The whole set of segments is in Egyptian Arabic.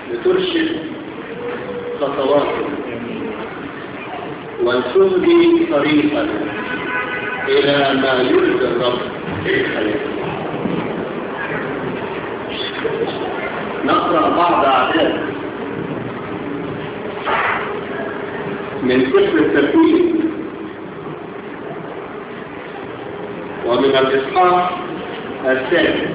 لترشد خطواته وتهدي طريقا إلى ما يرضي الرب في حياته نقرأ بعض أعداد من سفر الترتيب ومن الإصحاح الثاني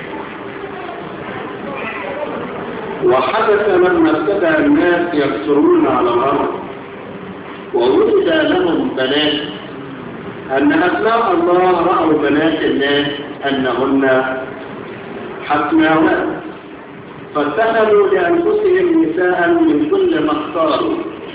وحدث لما ابتدى الناس يكثرون على الأرض وولد لهم بنات أن أبناء الله رأوا بنات الناس أنهن حسناوات فاتخذوا لأنفسهم نساء من كل ما اختاروا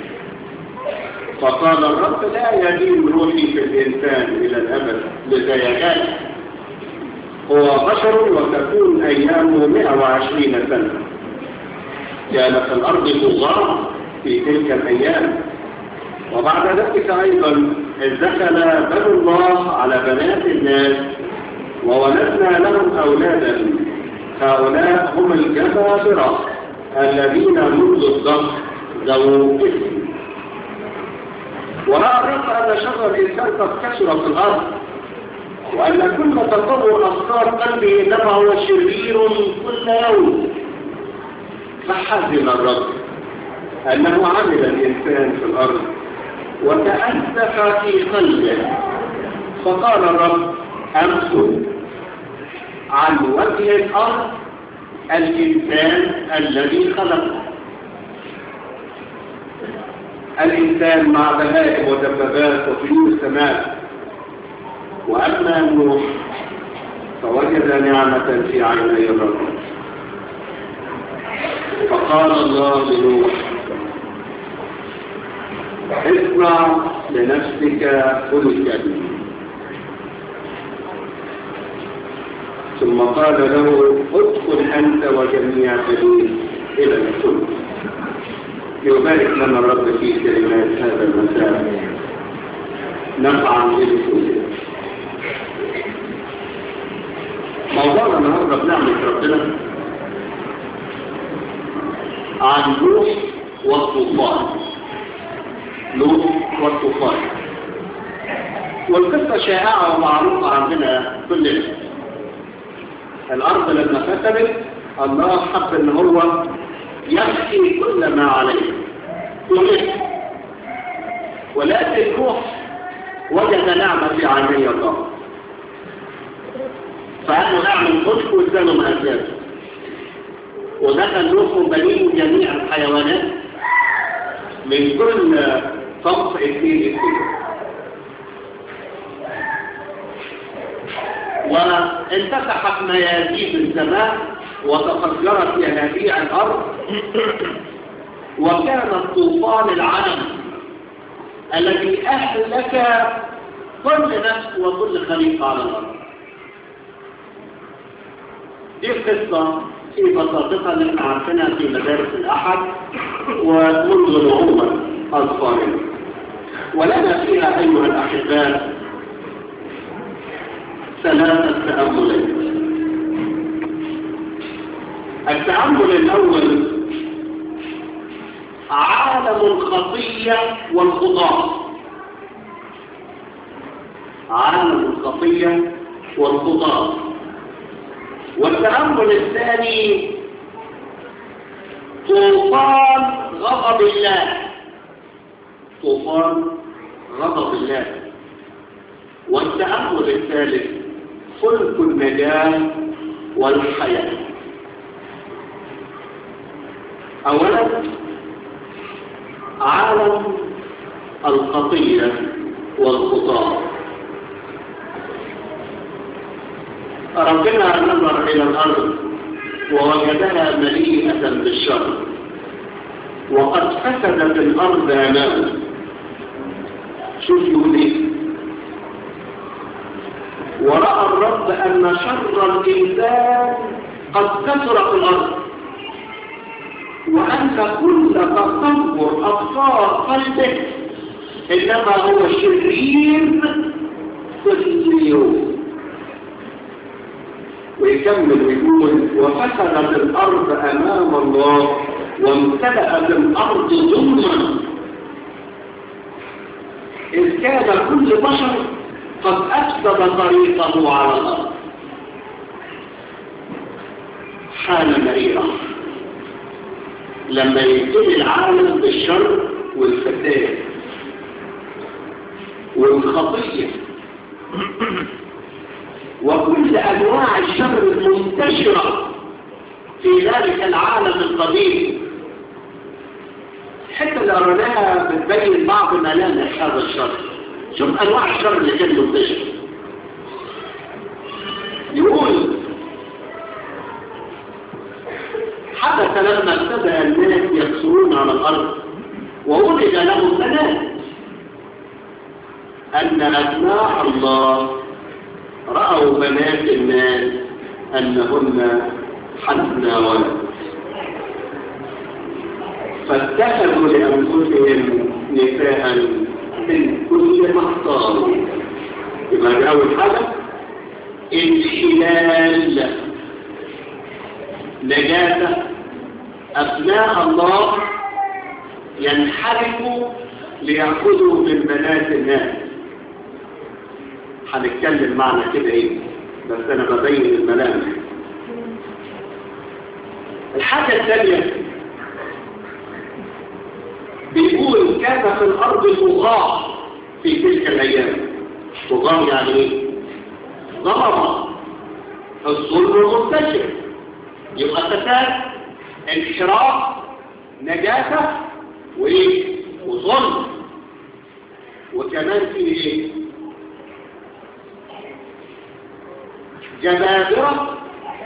فقال الرب لا يدين روحي في الإنسان إلى الأبد لزيغان هو بشر وتكون أيامه 120 سنة كانت الأرض تغار في تلك الأيام وبعد ذلك أيضا إذ دخل بنو الله على بنات الناس وولدنا لهم أولادا هؤلاء هم الجبابرة الذين منذ الظهر ذو اسم ورأى الرب أن شر الإنسان قد كسر في الأرض وأن كل تطور أفكار قلبه إنما هو شرير كل يوم فحزن الرب أنه عمل الإنسان في الأرض وتأسف في قلبه فقال الرب أمسوا عن وجه الأرض الإنسان الذي خلقه الإنسان مع بهائم ودبابات وطيور السماء وأما نوح فوجد نعمة في عيني الرب فقال الله لنوح اصنع لنفسك فلكا ثم قال له ادخل أنت وجميع بنيك إلى الفلك يبارك لنا الرب في كلمات هذا المساء نفعا للكل موضوعنا النهارده بنعمة ربنا عن نوح والطوفان نوح والطوفان والقصة شائعة ومعروفة عندنا كلنا الأرض لما فسدت الله حب إن هو يخفي كل ما عليه كله ولكن نوح وجد نعمة في عيني الله فقالوا اعمل خشك واداله مهزات ودخل نوح بنيه جميع الحيوانات من كل صنف اثنين اثنين وانفتحت ميادين السماء وتفجرت ينابيع الأرض وكان الطوفان العالم الذي أهلك كل نفس وكل خليقة على الأرض دي القصة في بساطتها اللي احنا عارفينها في مدارس الأحد ومنذ نعومة أطفالنا ولنا فيها أيها الأحباء ثلاثة تأملات التأمل الأول عالم الخطية والخطاة عالم الخطية والخطاة والتأمل الثاني طوفان غضب الله طوفان غضب الله والتأمل الثالث فلك النجاة والحياة أولا عالم الخطية والخطاة ربنا نظر إلى الأرض ووجدها مليئة بالشر وقد فسدت الأرض أمامه شوف يقول ورأى الرب أن شر الإنسان قد كثر في الأرض وأن كل تصور أبصار قلبه إنما هو شرير كل يوم ويكمل ويقول وفسدت الأرض أمام الله وامتلأت الأرض ظلما إذ كان كل بشر قد أفسد طريقه على الأرض حالة مريرة لما يبتدي العالم بالشر والفساد والخطية وكل أنواع الشر المنتشرة في ذلك العالم القديم حتى اللي قرناها بتبين بعض ملامح هذا الشر شوف أنواع الشر اللي كان منتشر يقول حدث لما ابتدأ الناس يكسرون على الأرض وولد لهم بنات أن أبناء الله رأوا بنات الناس أنهن حسن ولد فاتخذوا لأنفسهم نساء من كل ما اختاروا يبقى أول حاجة انحلال نجاسة أبناء الله ينحرفوا ليأخذوا من بنات الناس هنتكلم معنى كده ايه بس انا ببين الملامح الحاجة الثانية بيقول كان في الارض طغاة في تلك الايام طغاة يعني ايه ظلمة الظلم منتشر يبقى فساد انحراف نجاسة وايه وظلم وكمان في ايه جبابرة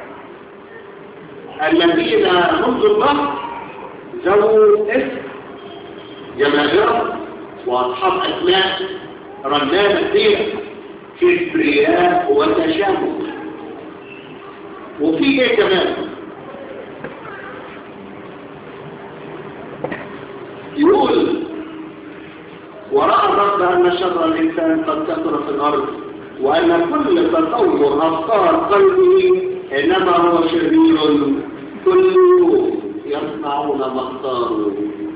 الذين منذ الظهر ذو اسم جبابرة واصحاب اسماء رنانة كثيرة كبرياء وتشابه وفي ايه كمان يقول ورأى الرب أن شر الإنسان قد كثر في الأرض وأن كل تطور أفكار قلبه إنما هو شرير كله يصنعون ما اختاروا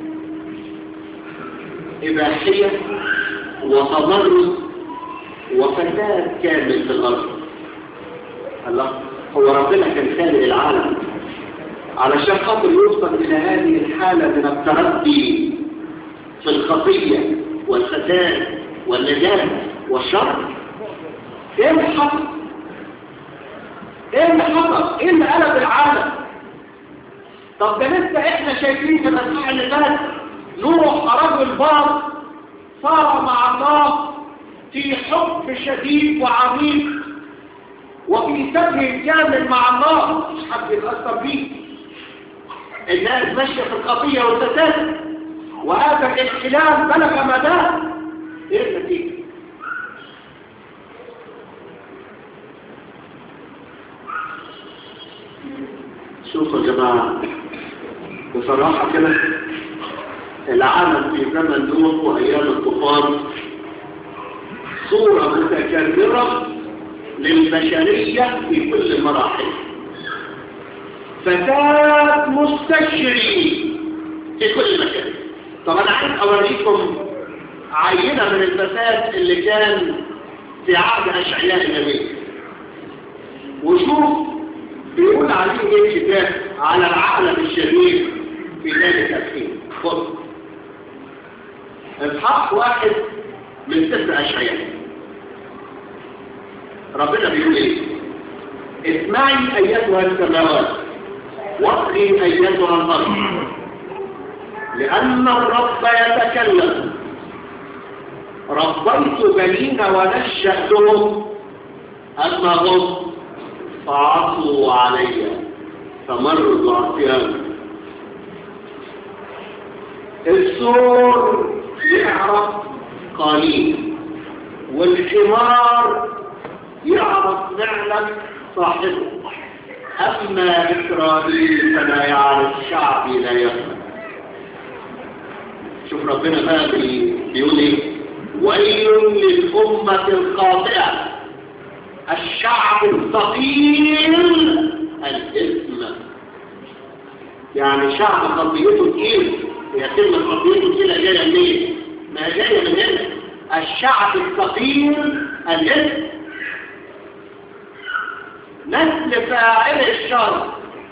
إباحية وتضرر وفساد كامل في الأرض الله هو ربنا كان خالق العالم علشان خاطر يوصل إلى هذه الحالة من التردي في الخطية والفساد والنجاة والشر ايه اللي حصل ايه اللي حصل ايه اللي قلب العالم طب ده لسه احنا شايفين في الاسبوع اللي فات نوح رجل بار صار مع الله في حب شديد وعميق وفي سبه كامل مع الله مش حد يتأثر بيه الناس ماشية في الخطية والفساد وهذا الانحلال بلغ مداه ايه النتيجة شوفوا يا جماعة بصراحة كده العالم في زمن نوح وأيام الطوفان صورة متكررة للبشرية في كل المراحل فساد مستشري في كل مكان طب أنا عايز أوريكم عينة من الفساد اللي كان في عهد أشعياء النبي وشوف بيقول عليه ايه الكتاب على العالم الشرير في ذلك الحين خذ اصحاح واحد من سفر اشعياء ربنا بيقول ايه اسمعي ايتها السماوات واصغي ايتها الارض لان الرب يتكلم ربيت بنين ونشأتهم اما هم فعصوا علي فمروا عصيان السور يعرف قليل والحمار يعرف نعلم صاحبه أما إسرائيل فلا يعرف شعبي لا يفهم شوف ربنا بقى بيقول ايه ويل للأمة الخاطئة الشعب الثقيل الاسم يعني شعب خطيته تقيل هي كلمة خطيته تقيلة جاية منين؟ ما هي جاية من هنا الشعب الثقيل الاسم نسل فاعل الشر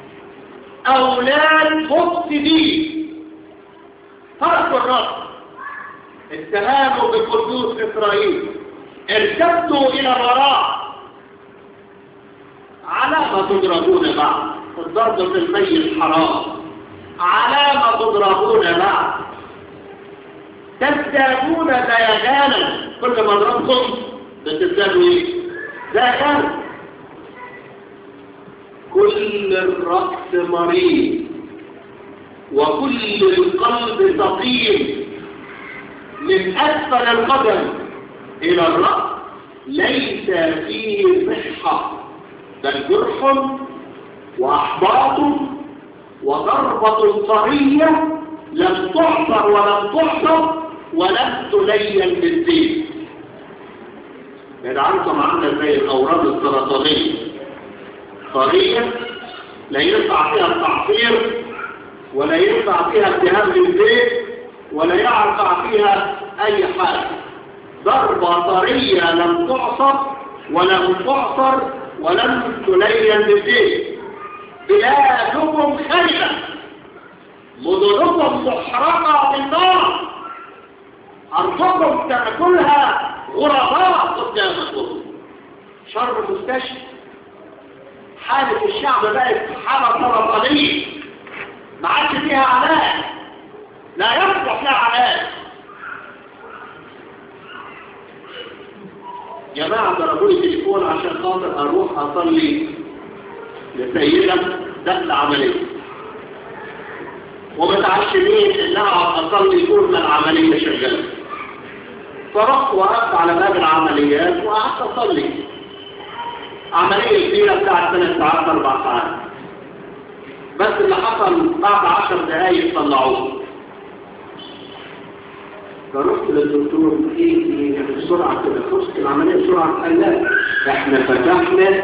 أولاد مفسدين تركوا الرب اتهاموا بقدوس إسرائيل ارتدوا إلى الوراء على ما تضربون بعض الضرب في الميت حرام على ما تضربون بعض تزدادون زيغانا كل ما ضربتم بتزدادوا ايه؟ زيغانا كل الرأس مريض وكل القلب ثقيل من أسفل القدم إلى الرأس ليس فيه صحة بل جرح وأحباط وضربة طرية لم تعصر ولم تحصر ولم تلين بالزيت يدعمكم عاملة زي الأورام السرطانية طرية لا ينفع فيها التعصير ولا ينفع فيها التهاب بالزيت ولا ينفع فيها أي حاجة ضربة طرية لم تعصر ولم تعصر ولم تلين بالزيت بلادكم خربة مدنكم محرقة بالنار أرضكم تأكلها غرباء قدامكم شر مستشفى حالة الشعب بقت حالة سرطانية ما عادش فيها علاج لا يصلح لها علاج جماعة ضربوا لي تليفون عشان خاطر اروح اصلي لسيدة دخل عملية ومتعشمين ان اقعد اصلي طول ما العملية شغالة فرحت وقفت على باب العمليات وقعدت اصلي عملية كبيرة بتاعت ثلاث ساعات اربع ساعات بس اللي حصل بعد عشر دقايق طلعوه فرحت للدكتور ايه ايه بسرعة كده خلصت العملية بسرعة قال لا احنا فتحنا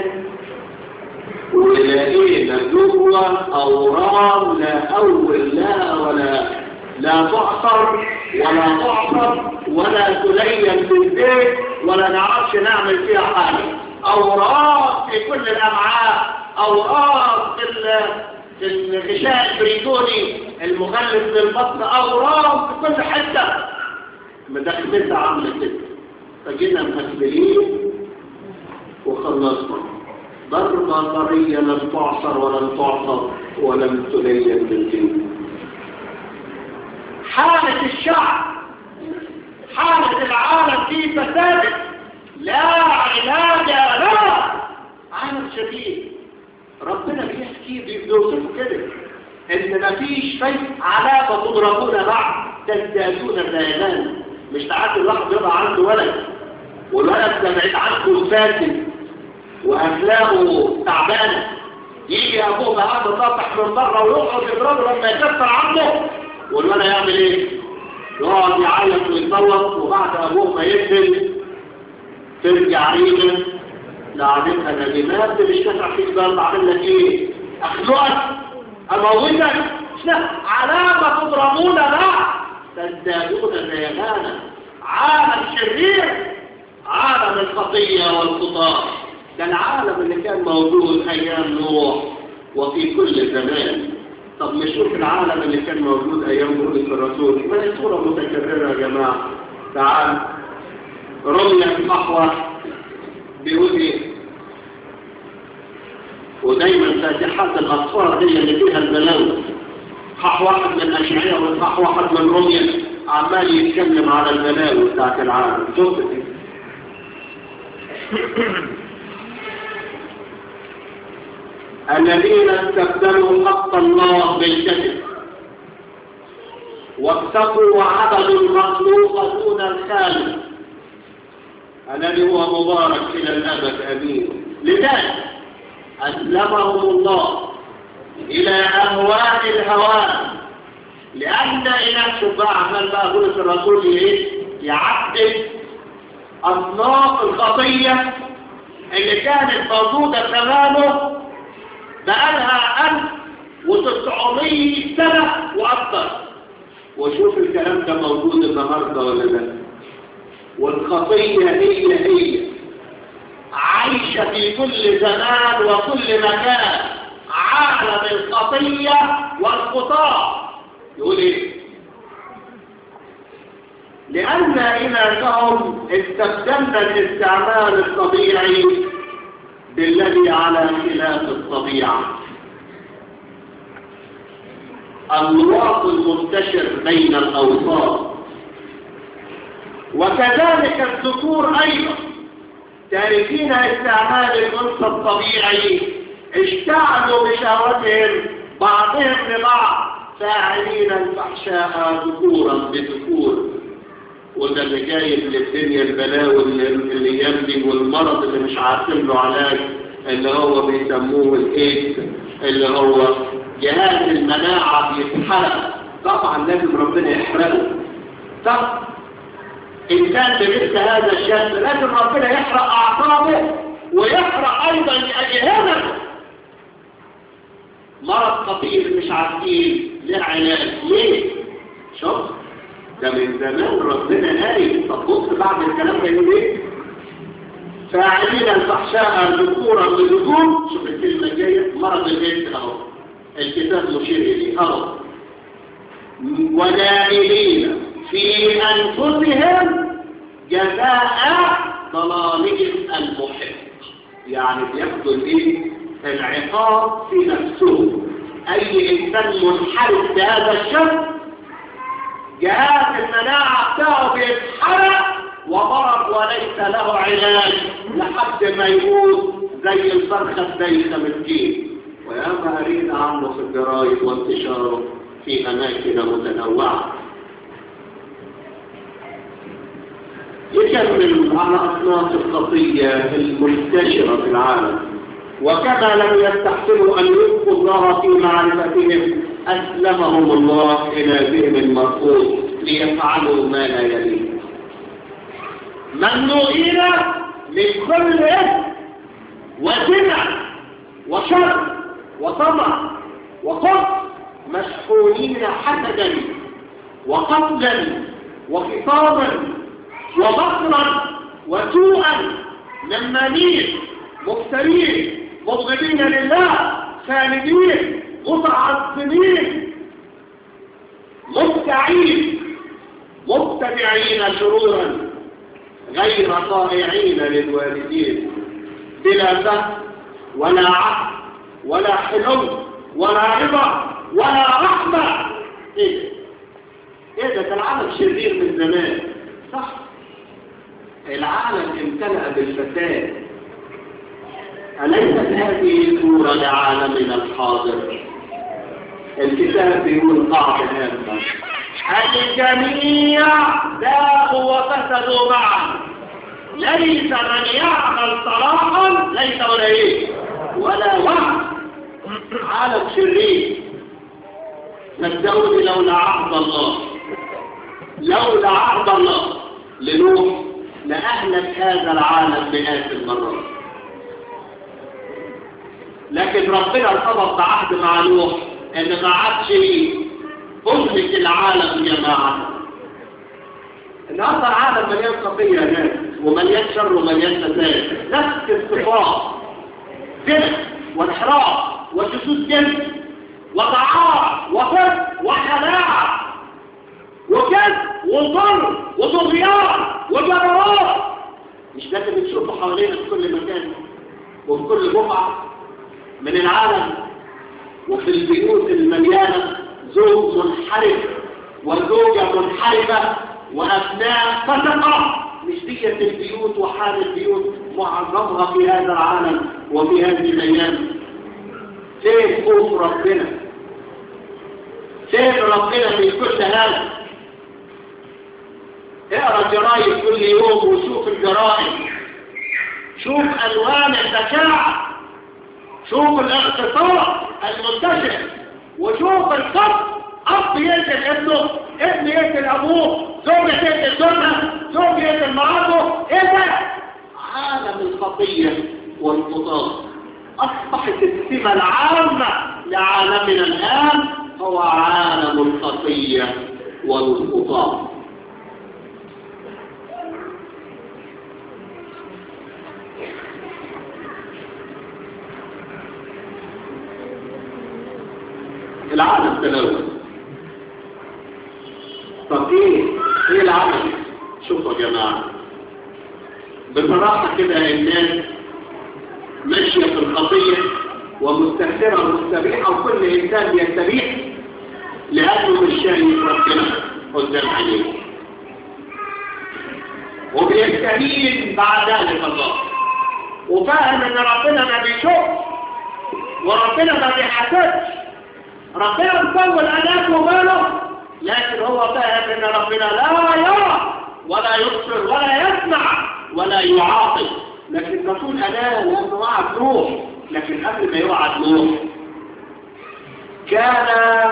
ولقينا جوه اورام لا اول لا ولا لا تعصر ولا تعصر ولا تلين بالبيت ولا نعرفش نعمل فيها حاجة اورام في كل الامعاء اورام في في الغشاء البريتوني المغلف للبطن اورام في كل حته مدخلتها عامله كده فجينا مهزلين وخلصنا ضربة طرية لم تعصر ولم تعصر ولم تلين بالدين حالة الشعب حالة العالم في فساد لا علاج لا عالم شديد ربنا بيحكي بيوصفه كده ان مفيش شيء علامة تضربون بعض تزدادون زيغان مش تعدي الواحد يبقى عنده ولد والولد ده بعيد عنه فاسد واخلاقه تعبانه يجي ابوه بقى طاطح من بره ويقعد يضربه لما يكسر عنه والولد يعمل ايه؟ يقعد يعيط ويصوت وبعد ابوه ما يقفل ترجع ريجا لعبتها ندمات مش تسع فيك بقى بعمل لك ايه؟ اخلقك اموتك لا علامه تضربون لا تزدادون زيغانا عالم شرير عالم الخطية والخطاة ده العالم اللي كان موجود أيام نوح وفي كل زمان طب نشوف العالم اللي كان موجود أيام بولس الرسول ما هي صورة متكررة يا جماعة تعال رمية صحوة بيقول ايه ودايما فاتحات الأطفال دي اللي فيها البلاوي صح واحد من الأشعية وصح واحد من رمية عمال يتكلم على البلاوي بتاعت العالم شوف الذين استبدلوا حق الله بالكذب واتقوا وعبدوا المخلوق دون الخالق الذي هو مبارك الى الابد امين لذلك اسلمهم الله الى اهوال الهوان لان الى شباع عمال بقى بولس الرسول ايه يعدل اصناف الخطيه اللي كانت موجوده تمامه بقالها ألف وتسعمية سنة وأكثر وشوف الكلام ده موجود النهاردة ولا لا والخطية هي هي عايشة في كل زمان وكل مكان عالم الخطية والخطاة يقول ايه لأن إنهم استخدمنا الاستعمال الطبيعي بالذي على خلاف الطبيعة اللواط المنتشر بين الأوساط وكذلك الذكور أيضا تاركين استعمال الأنثى الطبيعي اشتعلوا بشهوتهم بعضهم لبعض فاعلين الفحشاء ذكورا بذكور وده اللي جايب للدنيا البلاوي اللي يملي والمرض اللي مش عارفين له علاج اللي هو بيسموه الايدز اللي هو جهاز المناعة بيتحرق طبعا لازم ربنا يحرقه طب إن كان بمثل هذا الشأن لازم ربنا يحرق أعصابه ويحرق أيضا أجهزته مرض خطير مش عارفين له علاج ليه؟ شوف ده من زمان ربنا قايل طب بص بعد الكلام ده يقول ايه؟ فاعلين الفحشاء ذكورا بذكور شوف الكلمة الجاية مرض الايدز اهو الكتاب مشير اليه اهو ونائلين في انفسهم جزاء ضلالهم المحق يعني بياخدوا الايه العقاب في نفسه اي انسان منحرف بهذا الشكل جهاز المناعة بتاعه بيتحرق ومرض وليس له علاج لحد ما يموت زي الفرخة الدايخة مسكين وياما قرينا عنه في الجرايد وانتشاره في أماكن متنوعة يكمل على أصناف الخطية المنتشرة في العالم وكما لم يستحسنوا أن يلقوا الله في معرفتهم أسلمهم الله إلى ذهن مرفوض ليفعلوا ما لا يليق ممنوعين من كل إثم وزنا وشر وطمع وقصد مسحونين حسدا وقتلا وخطابا وبطرا وسوءا نمامين مفترين مبغضين لله ساندين متعصبين مبتعين مبتدعين شرورا غير طائعين للوالدين بلا فهم ولا عقل ولا حلم ولا رضا ولا رحمة ايه ده ايه ده العالم شرير من زمان صح العالم امتلأ بالفساد أليست هذه صورة لعالمنا الحاضر الكتاب بيقول قاعدة هامة الجميع ذاقوا وفسدوا معا ليس من يعمل صلاحا ليس ولا ايه ولا وعد عالم شرير صدقوني لولا عهد الله لولا عهد الله لنوح لأهلك هذا العالم مئات المرات لكن ربنا ارتبط بعهد مع نوح ان ما عادش أهلك العالم جماعة النهارده العالم مليان خطية ناس ومليان شر ومليان فساد نفس الصفات زنا وانحراف وجسود جنس وضعاف وفسق وخلاعة وكذب وظلم وطغيان وجبروت مش لازم نشوفه حوالينا في كل مكان وفي كل بقعة من العالم وفي البيوت المليانة زوج منحرف وزوجة منحرفة وأبناء فسقة مش دية البيوت وحال البيوت معظمها في هذا العالم وفي هذه الأيام فين خوف ربنا فين ربنا في كل هذا اقرا الجرايد كل يوم وشوف الجرائد شوف ألوان البشاعة شوف الاغتصاب المنتشر وشوف القتل أب يقتل ابنه ابن يقتل أبوه زوجة تقتل زوجها زوج يقتل مراته إيه ده؟ عالم الخطية والفضاء أصبحت السمة العامة لعالمنا الآن هو عالم الخطية والخطاب العالم تلوث طب ايه ايه العمل شوفوا يا جماعه بصراحه كده الناس ماشيه في الخطيه ومستهتره ومستبيحه وكل انسان يستبيح لانه مش شايف ربنا قدام عينيه وبيستهين بعد ذلك الله وفاهم ان ربنا ما بيشوفش وربنا ما بيحاسبش ربنا مطول أناك وماله لكن هو فاهم ان ربنا لا يرى ولا يبصر ولا يسمع ولا يعاقب لكن رسول أناه لأنه وعد نوح لكن قبل ما يوعد نوح كان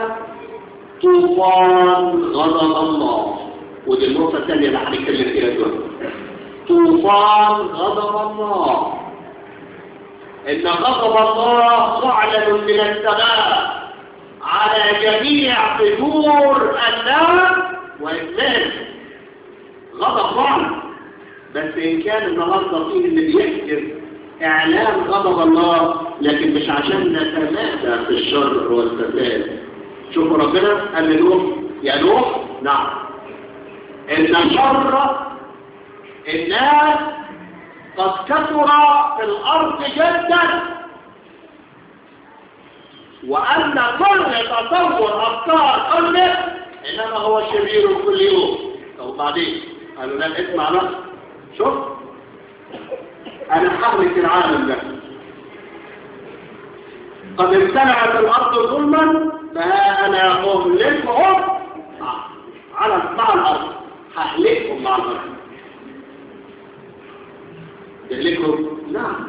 طوفان غضب الله ودي النقطة الثانية اللي هنتكلم فيها دلوقتي طوفان غضب الله إن غضب الله معلن من السماء على جميع قدور النار والناس غضب الله بس إن كان النهارده فيه اللي بيحجر إعلان غضب الله لكن مش عشان نتمادى في الشر والفساد شوفوا ربنا قال لنوح يا نوح نعم إن شر الناس قد كثر في الأرض جدا وأن كل تطور أفكار كله إنما هو شرير كل يوم طب بعدين قالوا لا اسمع بقى شوف أنا حرك العالم ده قد امتلأت الأرض ظلما فها أنا أهلكهم على مع الأرض ههلكهم مع الأرض يهلكهم نعم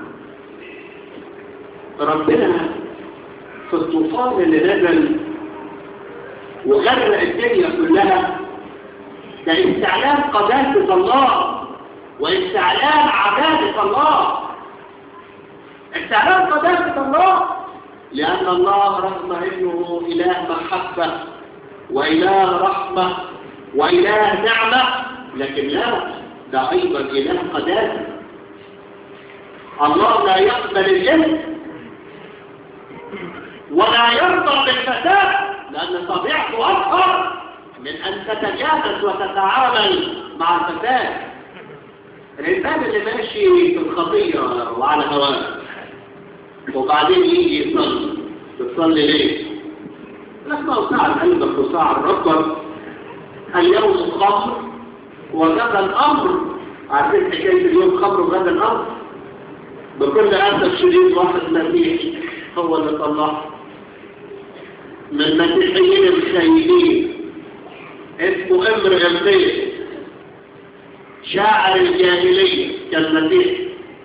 ربنا في الطوفان اللي نزل وغرق الدنيا كلها ده استعلام قداسة الله واستعلام عبادة الله استعلام قداسة الله لأن الله رغم أنه إله محبة وإله رحمة وإله نعمة لكن لا ده أيضا إله قداسة الله لا يقبل الإثم ولا يرضى بالفساد لأن طبيعته أكثر من أن تتجاوز وتتعامل مع الفساد الإنسان اللي ماشي في الخطية وعلى هواه وبعدين يجي يصلي بتصلي ليه؟ لما ساعة قلبك وساعة ربك اليوم خمر وغدا الأمر عارفين حكاية اليوم خمر وغدا الأمر بكل أسف شديد واحد مسيحي هو اللي طلعه من المسيحيين الخايبين اسمه امر غلبيه شاعر الجاهلية كالمسيح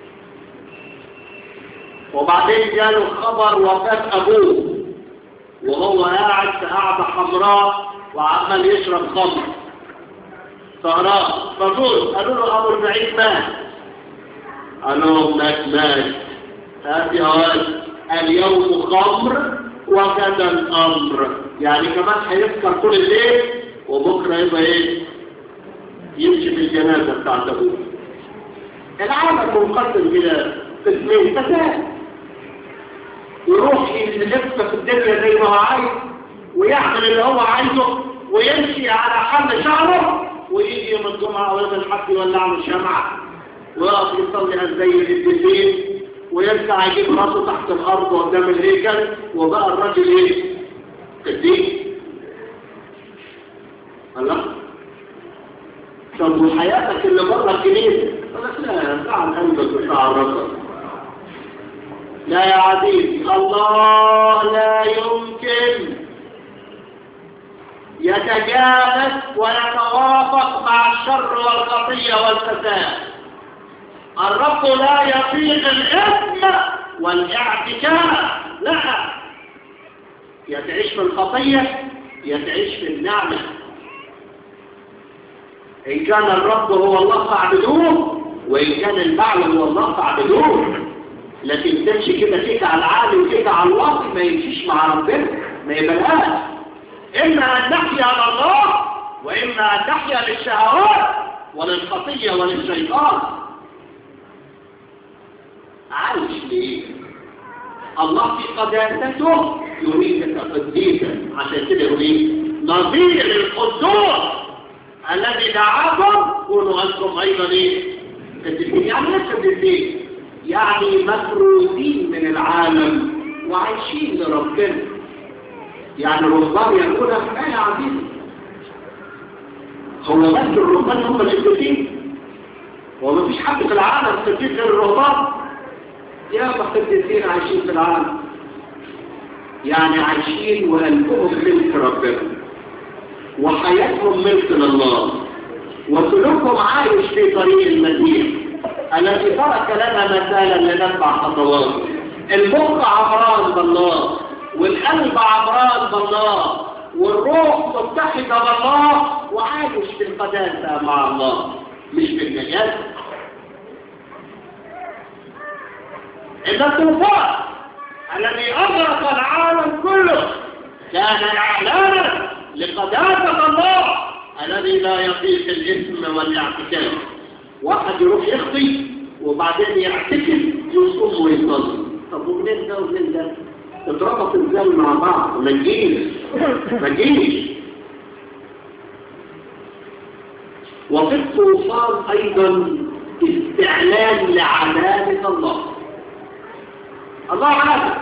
وبعدين جاله خبر وفاة أبوه وهو قاعد في قعدة حمراء وعمال يشرب خمر سهران فزور قالوا له أبو البعيد مات قال لهم مات مات هات يا ولد اليوم خمر وغدا الأمر يعني كمان هيفكر طول الليل وبكرة يبقى ايه يمشي في الجنازة بتاعت أبوه العالم منقسم إلى قسمين فساد يروح يلف في الدنيا زي ما هو عايز ويعمل اللي هو عايزه ويمشي على حل شعره ويجي يوم الجمعة أو يوم الحد يولع له الشمعة ويقف يصلي زي الدين ويرجع يجيب راسه تحت الأرض قدام الهيكل وبقى الراجل ايه؟ قديس الله طب وحياتك اللي بره الكنيسة لا تعال قلبك وتعال راسك لا يا عزيز الله لا يمكن يتجانس ويتوافق مع الشر والخطية والفساد الرب لا يطيق الإثم والاعتكاف لا يتعيش في الخطية يتعيش في النعمة إن كان الرب هو الله فاعبدوه وإن كان البعل هو الله فاعبدوه لكن تمشي كده كده على العالي وكده على الواطي ما يمشيش مع ربنا ما يبلغاش إما أن نحيا على الله وإما أن نحيا للشهوات وللخطية وللشيطان عايش ليه الله في قداسته يريدك قديسا عشان كده يريد نظير القدوس الذي دعاكم كونوا أنتم أيضا إيه قديسين يعني ايه قديسين يعني مفروضين من العالم وعايشين لربنا يعني الرهبان يكون حماية عزيزة هو بس الرهبان هم القديسين هو مفيش حد في العالم قديس غير الرهبان يا مقدسين عايشين في العالم يعني عايشين وقلبهم ملك ربنا وحياتهم ملك لله وسلوكهم عايش في طريق المسيح الذي ترك لنا مثالا لنتبع خطواته المخ عبران بالله والقلب عبران بالله والروح متحدة بالله وعايش في القداسة مع الله مش في النجاسة إن الطوفان الذي أغرق العالم كله كان إعلانا لقداسة الله الذي لا يطيق الإثم والاعتكاف واحد يروح يخطي وبعدين يعتكف يصوم ويصلي طب ومنين ده ومنين ده؟ اتربط ازاي مع بعض ما تجيش ما تجيش وفي الطوفان ايضا استعلان لعدالة الله الله عادل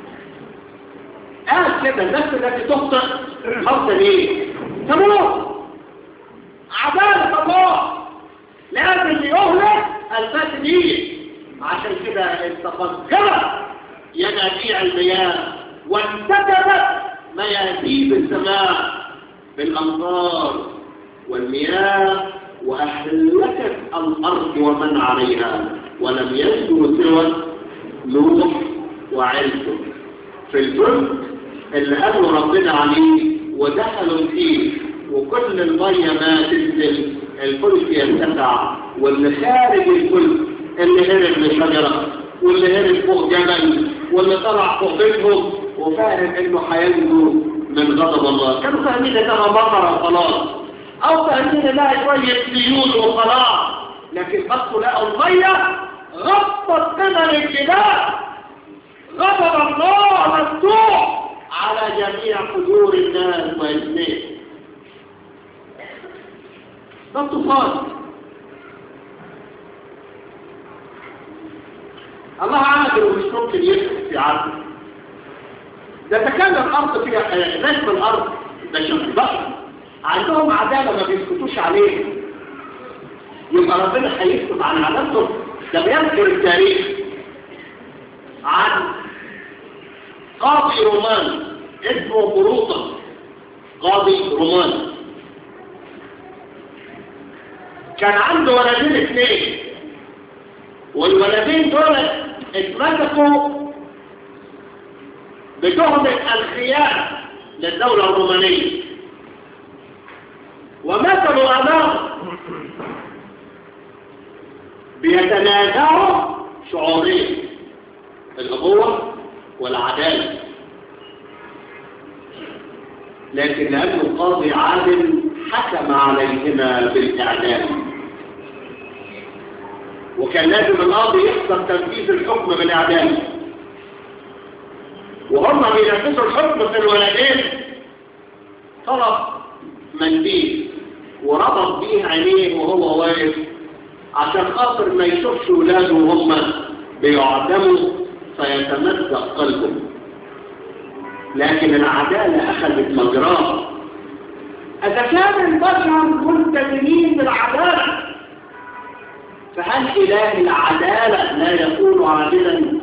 قال كده الناس التي تخطئ خطأ ليه؟ تموت عدالة الله لازم يهلك الفاسدين عشان كده استفجرت ينابيع المياه وانتدبت مياديب السماء بالأمطار والمياه وأهلكت الأرض ومن عليها ولم يسكن سوى نوح وعيلته في الفلك اللي قالوا ربنا عليه ودخلوا فيه وكل المية ما تنزل الفلك يرتفع واللي خارج الفلك اللي هرب لشجرة واللي هرب فوق جبل واللي طلع فوق بيتهم وفاهم انه هينجو من غضب الله كانوا فاهمين انها مطر وخلاص او فاهمين انها شوية سيول وخلاص لكن بصوا لقوا المية غطت قمم الجبال غضب الله مفتوح على جميع قدور الناس واثنين ده الطوفان الله عادل ومش ممكن يسكت في عدل ده تكلم الارض فيها نجم الارض ده شوف بقى عندهم عداله ما بيسكتوش عليه يبقى ربنا هيسكت عن عدالته ده بيذكر التاريخ عن قاضي رومان اسمه بروطة قاضي رومان كان عنده ولدين اثنين والولدين دول اتمسكوا بتهمة الخيانة للدولة الرومانية ومثلوا أمامه بيتنازعوا شعورين الأبوة والعدالة لكن لأنه قاضي عادل حكم عليهما بالإعدام وكان لازم القاضي يحضر تنفيذ الحكم بالإعدام وهم بينفذوا الحكم في الولدين طلب منديل وربط بيه عينيه وهو واقف عشان خاطر ما يشوفش ولاده وهم بيعدموا فيتمزق قلبه لكن العدالة أخذت مجراه إذا كان البشر ملتزمين بالعدالة فهل إله العدالة لا يكون عادلا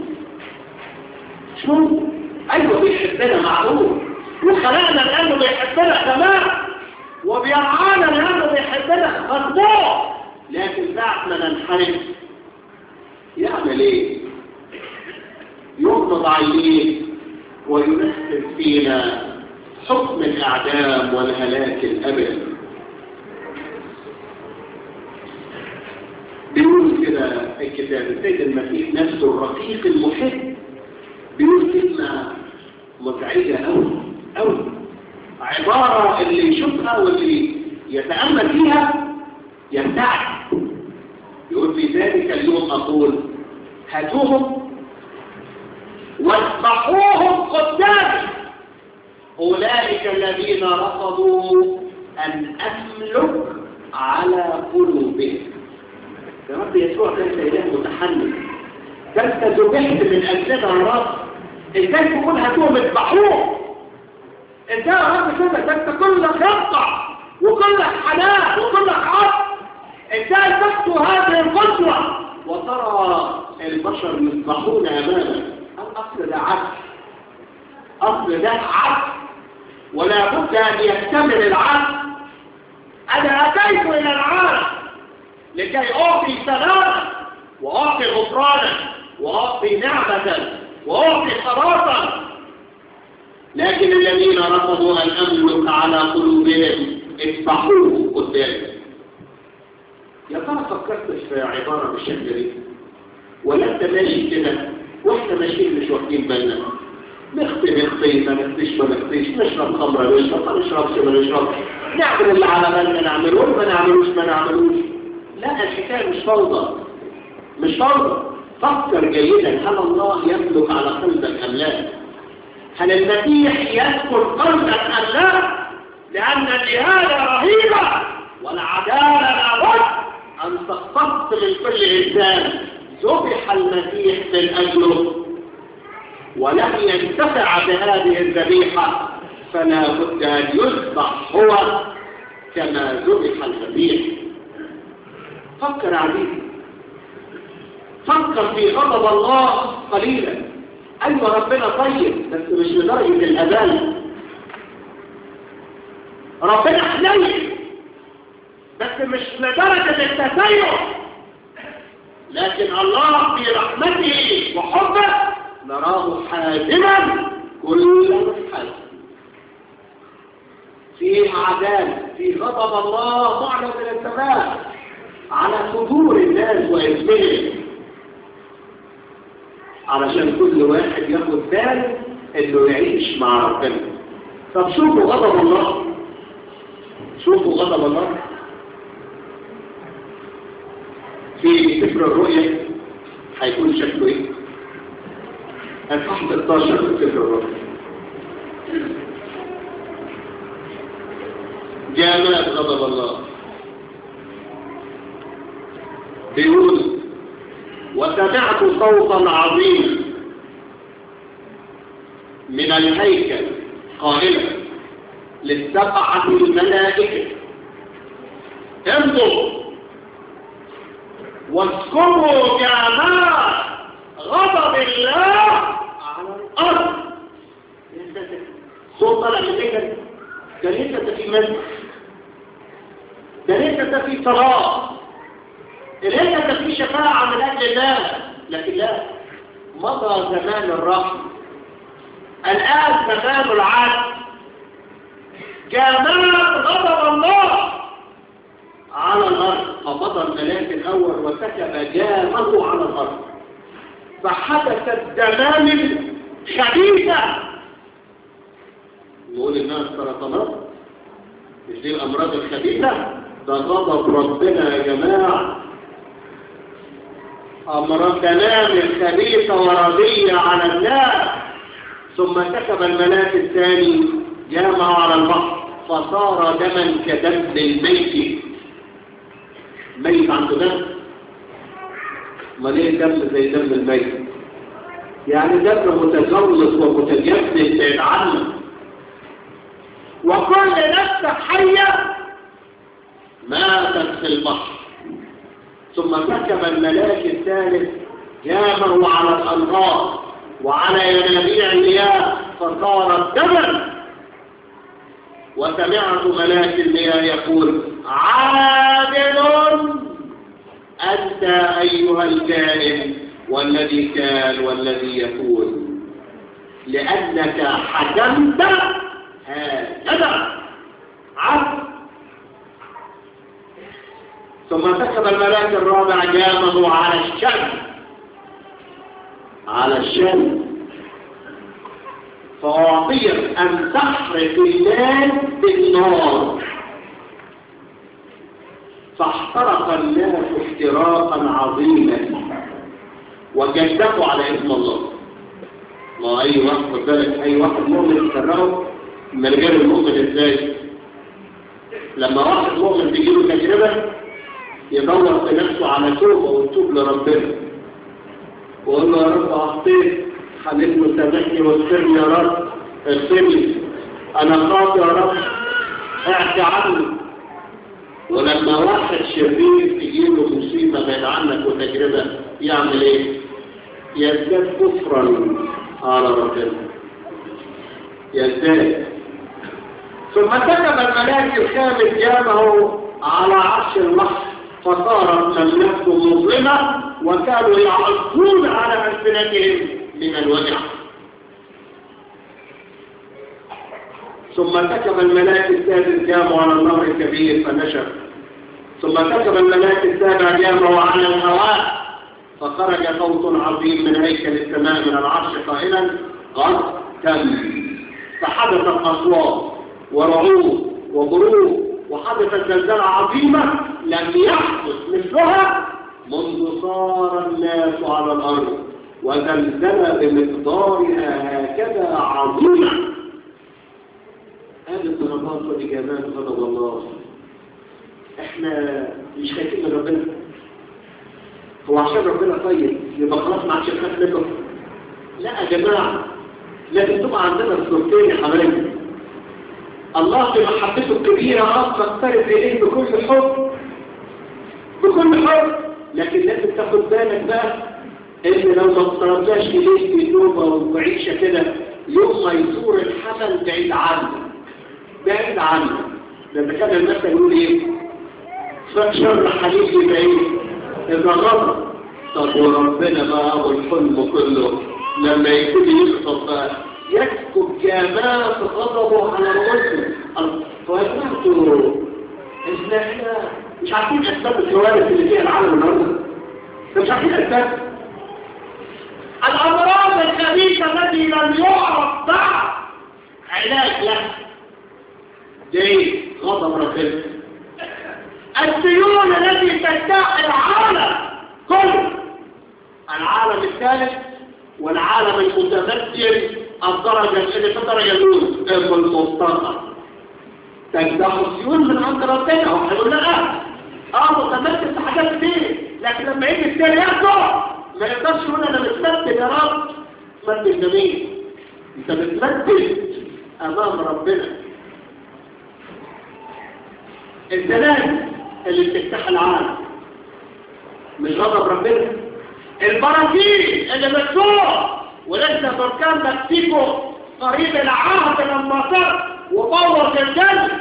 شو أيوة بيحبنا معقول وخلقنا لأنه بيحبنا تمام وبيرعانا لأنه بيحبنا مخضوع لكن ساعة ما ننحرف يعمل ايه يغمض عينيه وينفذ فينا حكم الأعدام والهلاك الأبد بيقول يقول كده الكتاب السيد المسيح نفسه الرقيق المحب بيقول كلمة مزعجة أوي أوي عبارة اللي يشوفها واللي يتأمل فيها يرتعد يقول في ذلك اليوم أقول هاتوهم واذبحوهم قدامي أولئك الذين رفضوا أن أملك على قلوبهم يا رب يسوع كانت إله متحمل ده انت ذبحت من أجلنا يا رب ازاي تقول هاتوهم اذبحوهم ازاي يا رب كده ده انت كلك يقطع وكلك حنان وكلك عطف ازاي تخطو هذه القدوة وترى البشر يذبحون امامك الاصل ده عدل اصل ده عدل ولا بد ان يكتمل العدل انا اتيت الى العالم لكي اعطي سلاما واعطي غفرانا واعطي نعمة واعطي خلاصا لكن الذين رفضوا ان املك على قلوبهم اذبحوه قدامي يا ترى فكرت في عبارة بالشكل دي ولا انت ماشي كده واحنا ماشيين مش واخدين بالنا نخطي نخطي ما نخطيش ما نخطيش نشرب خمرة نشرب ما نشربش ما نشربش نعمل اللي على بالنا نعمله ما نعملوش ما نعملوش لا الحكاية مش فوضى مش فوضى فكر جيدا هل الله يملك على قلبك أم لا هل المسيح يذكر قلبك أم لا لأن الإهانة رهيبة والعدالة لابد أن تختص من كل إنسان ذبح المسيح من أجله ولم ينتفع بهذه الذبيحة فلا بد أن يذبح هو كما ذبح المسيح فكر عزيزي فكر في غضب الله قليلا أيوة ربنا طيب بس مش لدرجة الأذان ربنا حنين بس مش لدرجة التسير لكن الله في رحمته وحبه نراه حازما كل حزم فيه عذاب في غضب الله معلن من السماء على صدور الناس وإثمهم علشان كل واحد ياخد باله انه يعيش مع ربنا طب شوفوا غضب الله شوفوا غضب الله في سفر الرؤيا هيكون شكله ايه الفحص 16 في سفر الرؤيا جامات غضب الله بيقول وسمعت صوتا عظيما من الهيكل قائلا للسبعة الملائكة امضوا واذكروا جمال غضب الله على الأرض صوت طلع من كده ده لسه في مسجد ده لسه في صلاة لسه في شفاعة من أجل الله لكن لا مضى زمان الرحم الآن زمان العدل جمال غضب الله على الأرض فمضى الملاك الأول وسكب جامه على الأرض فحدثت دمامل خبيثة نقول إنها السرطانات مش دي الأمراض الخبيثة ده غضب ربنا يا جماعة أمراض دمامل خبيثة ورضية على الناس ثم سكب الملاك الثاني جامه على البحر فصار دما كدم الميت ميت عنده دم ما ليه دم زي دم الميت يعني دم متجلط ومتجسد بعيد عنه وكل نفس حية ماتت في البحر ثم سكب الملاك الثالث جامه على الأنهار وعلى ينابيع المياه فصارت دما وسمعت ملاك المياه يقول عادل أنت أيها الكائن والذي كان والذي يكون لأنك حكمت هكذا عدل ثم سكب الملاك الرابع جامه على الشمس على الشمس فأعطيت أن تحرق الليل بالنار فاحترق الناس احتراقا عظيما وجدفوا على اسم الله ما أي واحد خد بالك أي واحد مؤمن يكرره من غير المؤمن ازاي لما واحد مؤمن تجيله تجربة يدور في نفسه على توبة ويتوب لربنا ويقول له يا رب أخطيت خليتني سامحني واغفر لي يا رب اغفر لي أنا خاطئ يا رب اعفي عني ولما واحد شرير تجيله مصيبة بعيد عنك وتجربة يعمل ايه؟ يزداد كفرا على ربنا يزداد ثم كتب الملاك الخامس جامه على عرش البحر فصارت مملكته مظلمة وكانوا يعصون على ألسنتهم من الوجع ثم كتب الملاك السادس جامه على النهر الكبير فنشر ثم كتب الملاك السابع جامه على الهواء فخرج صوت عظيم من هيكل السماء من العرش قائلا قد تم فحدثت أصوات ورعود وبروق وحدثت زلزال عظيمة لم يحدث مثلها منذ صار الناس على الأرض وزلزل بمقدارها هكذا عظيمة هذه الضربات والإجابات غضب الله احنا مش خايفين من ربنا هو عشان ربنا طيب يبقى خلاص ما عادش نخاف منه لا يا جماعة لازم تبقى عندنا الصورتين يا حبايبي الله في محبته الكبيرة أصلا اقترب إليه بكل حب بكل حب لكن لازم تاخد بالك بقى إن لو ما اقتربناش إليه بتوبة وعيشة كده يوم ما يزور الحمل بعيد عنه بعيد عنه لما كان المثل يقول إيه فشر حديثي بعيد إذا غضب طب وربنا بقى والحلم كله لما يبتدي يخطب بقى يسكب جامات غضبه على الرسل فيقولوا احنا احنا مش عارفين اسباب الكوارث اللي فيها العالم النهارده مش عارفين اسباب الامراض الخبيثه التي لم يعرف بعد علاج لها دي غضب ربنا السيول التي تجتاح العالم كله العالم الثالث والعالم المتذكر الدرجة اللي في الدرجة الأولى المستقر تجدح السيول من عند ربنا وحيقول لا اه متمثل في حاجات كتير لكن لما يجي الثاني ياخده ما يقدرش يقول انا متمثل يا رب متمثل جميل انت متمثل امام ربنا الزلازل اللي بتفتح العالم مش غضب ربنا البراكين اللي بتسوق ولسه بركان مكسيكو قريب العهد لما صار وبوظ الجنة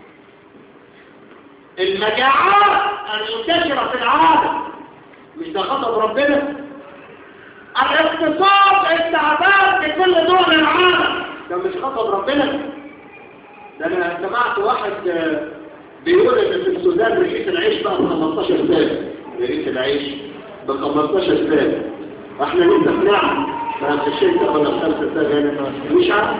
المجاعات المنتشرة في العالم مش ده غضب ربنا الاقتصاد التعبان في كل دول العالم ده مش غضب ربنا ده انا سمعت واحد بيقول ان في السودان رغيف العيش بقى ب 15 سنه رغيف العيش ب 15 سنه احنا لسه نعم ما في الشيء ده ولا خمسة سنة هنا مش عارف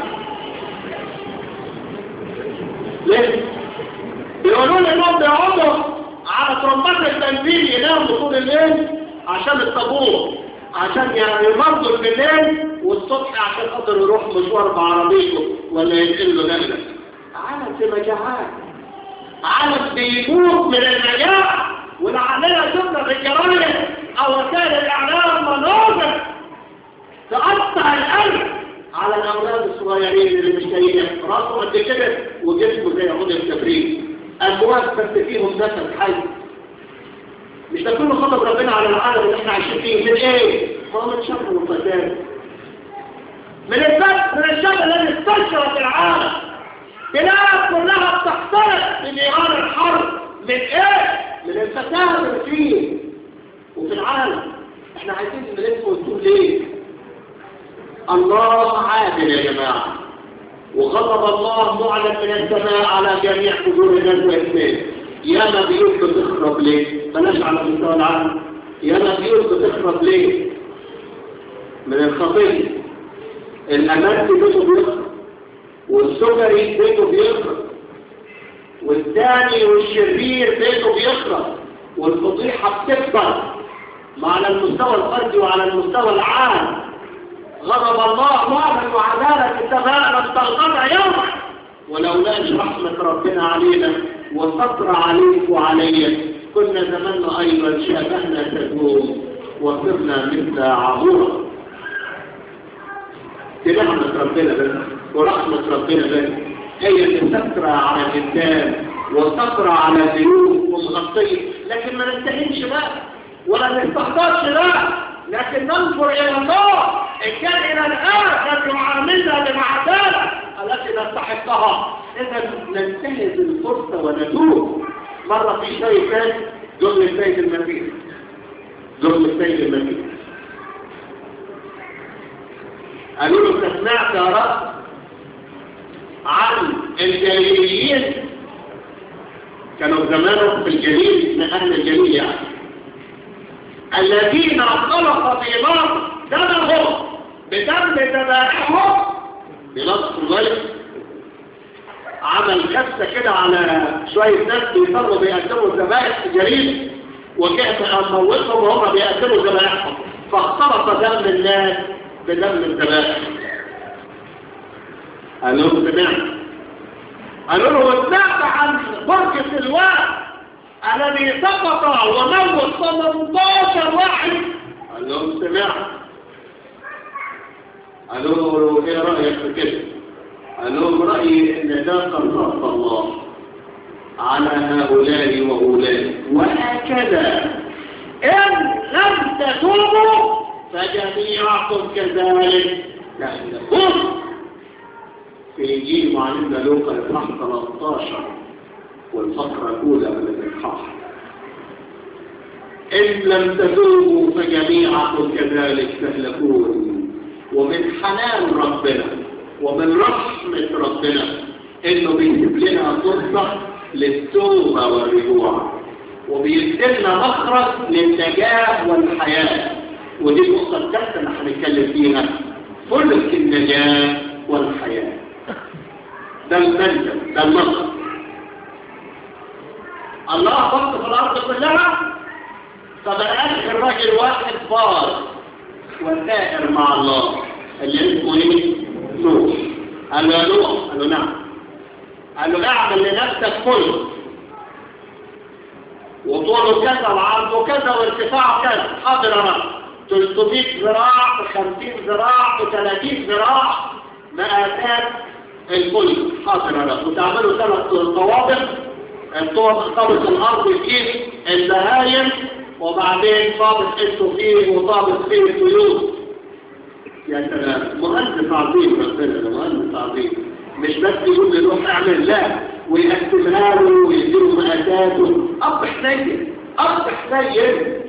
ليه؟ بيقولوا لي انهم بيقعدوا على ترمبات التنزيل يناموا طول الليل عشان الطابور عشان يعني يمرضوا بالليل والصبح عشان قدر يروح مشوار بعربيته ولا ينقل له نقله عالم في مجاعات عالم بيموت من المجاعة والعملية شفنا في الجرايد او وسائل الاعلام مناظر تقطع القلب على الاولاد الصغيرين اللي مش لاقيين راسه قد كده وجسمه زي عود التبريد اموات بس فيهم نفس حي مش ده كله غضب ربنا على العالم اللي احنا عايشين فيه من ايه؟ ما هو من شر وفساد من الفساد من الشر الذي استشرى في العالم بلاد كلها بتحترق من نيران الحرب من ايه؟ من الفساد اللي فيه وفي العالم احنا عايزين نلف ونتوب ليه؟ الله عادل يا جماعة وغضب الله معلن من السماء على جميع حضور الناس واثنين ياما بيوت بتخرب ليه بلاش على مستوى العالم ياما بيوت بتخرب ليه من الخطيه الامانتي بيته بيخرب والسكري بيته بيخرب والثاني والشرير بيته بيخرب والفضيحه بتكبر ما على المستوى الفردي وعلى المستوى العام غضب الله وعدا وعدالة اتفاقنا استغفر يوما ولولاش رحمة ربنا علينا وستر عليك وعلي كنا زماننا أيضا شابهنا تدوم وصرنا مثل عبورة دي رحمة ربنا بس ورحمة ربنا بس هي اللي ستر على الإنسان وستر على الذنوب ومغطية لكن ما نستهينش بقى ولا نستحضرش بقى لكن ننظر إلى الله إن كان إلى الآخر يعاملنا بالعدالة التي نستحقها إذا ننتهز الفرصة ونتوب مرة في شيء ثاني ظلم السيد المسيح ظلم السيد المسيح قالوا له انت سمعت يا رب عن الجليليين كانوا زمانهم في الجليل من أهل الجليل يعني الذين خلق في نار دمهم بدم ذبائحهم بنص ذلك عمل كبسة كده على شوية ناس بيصروا بيقدموا الذبائح في جريم وكيف أموتهم وهم بيقدموا ذبائحهم فاختلط دم الناس بدم الذبائح قالوا له سمعت قالوا له سمعت عن برج سلوان الذي سقط وموت 18 واحد قال لهم سمعت قالوا له ايه رايك في كده قال لهم رايي ان ده قصاص الله على هؤلاء واولئك وهكذا ان لم تتوبوا فجميعكم كذلك تهلكون في انجيل معلمنا لوقا اصحاح 13 والفقرة الأولى من الإصحاح إن لم تتوبوا فجميعكم كذلك تهلكون ومن حنان ربنا ومن رحمة ربنا إنه بيجيب لنا فرصة للتوبة والرجوع وبيدينا مخرج للنجاة والحياة ودي النقطة الثالثة اللي هنتكلم فيها فلك النجاة والحياة ده المنزل ده المخرج الله بص في الأرض كلها فبقاش الراجل واحد بار وسائر مع الله اللي اسمه ايه؟ نوح قال له يا نوح قال له نعم قال له اعمل لنفسك كله وطوله كذا وعرضه كذا وارتفاعه كذا حاضر يا رب 300 ذراع و50 ذراع و30 ذراع مقاسات الكل حاضر يا رب وتعملوا ثلاث طوابق الطوابق طابق الارض فيه البهايم وبعدين طابق انتوا فيه وطابق فيه الطيور يا سلام مهندس عظيم ربنا مهندس عظيم مش بس يقول له روح اعمل لا ويقسمها له ويديله مقاساته اب حنين اب حنين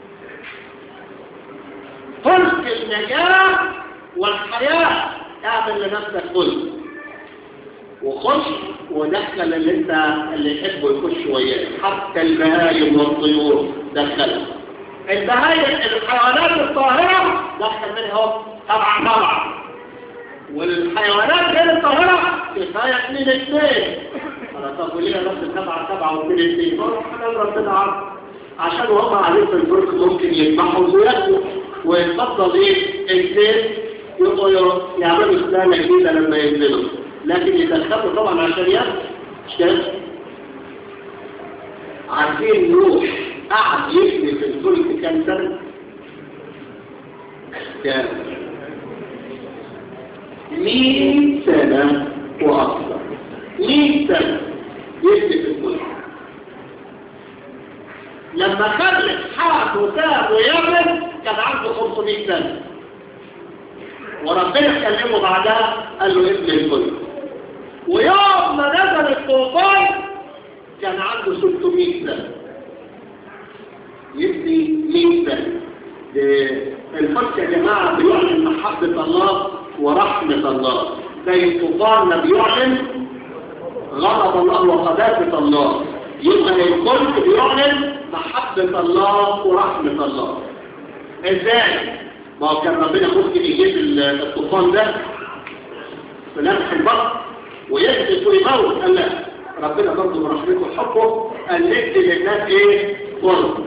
فلك النجاة والحياة اعمل لنفسك فلك وخش ودخل اللي انت اللي يحبه يخش وياك حتى البهايم والطيور دخلها البهايم الحيوانات الطاهرة دخل منهم طبعا طبعا والحيوانات غير الطاهرة كفاية اثنين اثنين انا طب وليه رب سبعة سبعة واثنين اثنين بروح حلال ربنا عارف عشان وهم قاعدين في البرك ممكن يذبحوا وياكلوا ويتفضل ايه اثنين يبقوا يعملوا سنة جديدة لما ينزلوا لكن يدخلوا طبعا عشان ياكلوا مش كده؟ عارفين نوح قعد يبني في الفلك كام سنة؟ كام؟ مئة سنة وأكثر مئة سنة يبني في الفلك لما خلت حاط وتاب ويعمل كان عنده 500 سنة وربنا كلمه بعدها قال له ابن الفلك ويوم ما نزل الطوفان كان عنده 600 سنة يبني 100 سنة الفلك يا جماعة بيعلن محبة الله ورحمة الله زي الطوفان ما بيعلن غضب الله وقداسة الله يبقى الكل بيعلن محبة الله ورحمة الله ازاي؟ ما هو كان ربنا ممكن يجيب الطوفان ده في لمح البحر ويحدث ويموت قال لا ربنا برضه من رحمته وحبه قال ندي للناس ايه؟ فرصة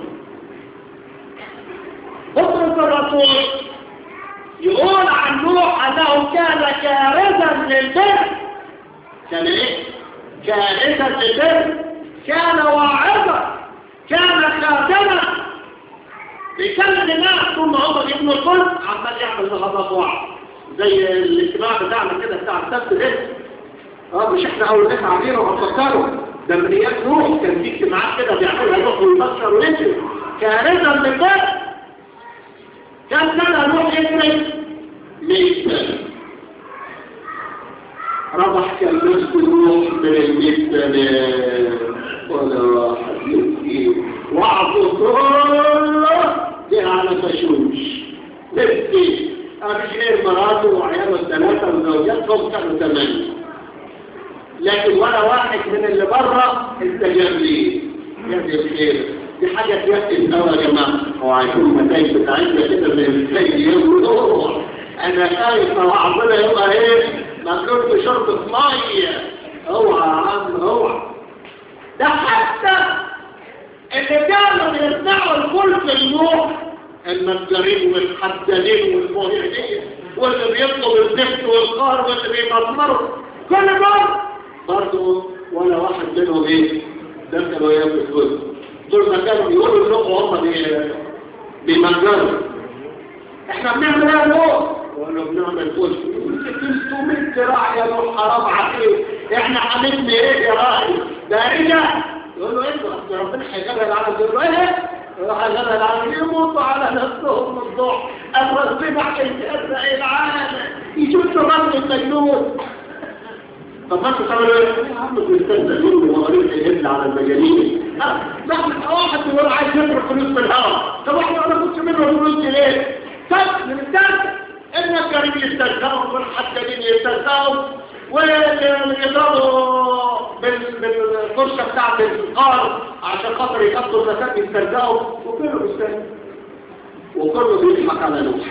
بطرس الرسول يقول عن نوح انه كان كارثا للبر كان ايه؟ كارثا للبر كان واعظا كان خاتما بيكلم الناس ثم هو ابن الكل عمال يعمل لغضب وعظ زي الاجتماع بتاعنا كده بتاع السبت ده اه مش احنا اول ناس عاملينه وهنفكروا ده من ايام نوح كان في اجتماعات كده بيعملها يروح ويبشر وينزل كارثه من ده كان سنه نوح يكرم 100 سنه ربح كان نفسه نوح من ال 100 سنه ولا واحد يبكي وعظه كله جه على فشوش نفسي مفيش غير مراته وعياله الثلاثة وزوجاتهم كانوا ثمانية لكن ولا واحد من اللي بره استجاب لي يا الخير دي حاجة تيأس قوي يا جماعة هو عايزين المتايب بتاعتنا كده من الخير يقولوا أنا خايف وعظنا يبقى إيه مملوك بشرطة مية اوعى يا عم اوعى ده حتى اللي كانوا بيصنعوا الفلك النوح النجارين والحدادين والمهندين واللي بيطلب الزفت والقار واللي بيمرمروا كل دول برضه ولا واحد منهم ايه دخلوا ايام الفلك دول ما كانوا بيقولوا انهم هم بيمجروا احنا بنعمل ايه يا نوح؟ وقالوا بنعمل فلك 300 ذراع يا نوح حرام عليك احنا عملنا ايه يا راجل ده رجع يقول له انتوا اصل ربنا هيغلب العالم يقول له ايه راح غلب العالم يموتوا على نفسهم الضوء الربنا هيغرق العالم يشوفوا رجل المجنون طب ما انتوا تعملوا ايه؟ يا عم بنستنى منه وقريب هيهبل على المجانين لا واحد يقول عايز يصرف فلوس في الهواء طب احنا ما ناخدش منه فلوس ليه؟ طب من الدرس ان الكريم يسترزقوا والحدادين يسترزقوا واللي يضربوا بالفرشة بتاعت القار عشان خاطر يقضوا المساك يسترزقوا وكله بيسترزق وكله بيضحك على نوح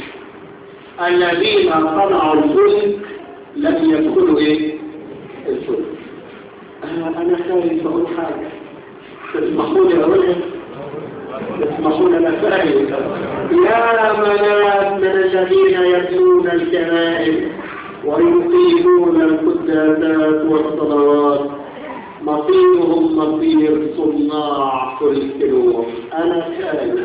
الذين صنعوا الفلك لم يدخلوا ايه الفلك انا انا خايف اقول حاجه تسمحوا لي اقولها تسمحوا لي انا خايف يا منات من الذين يتلون الكنائس ويقيمون القداسات والصلوات مصيرهم مصير صناع فلك نوح انا خايف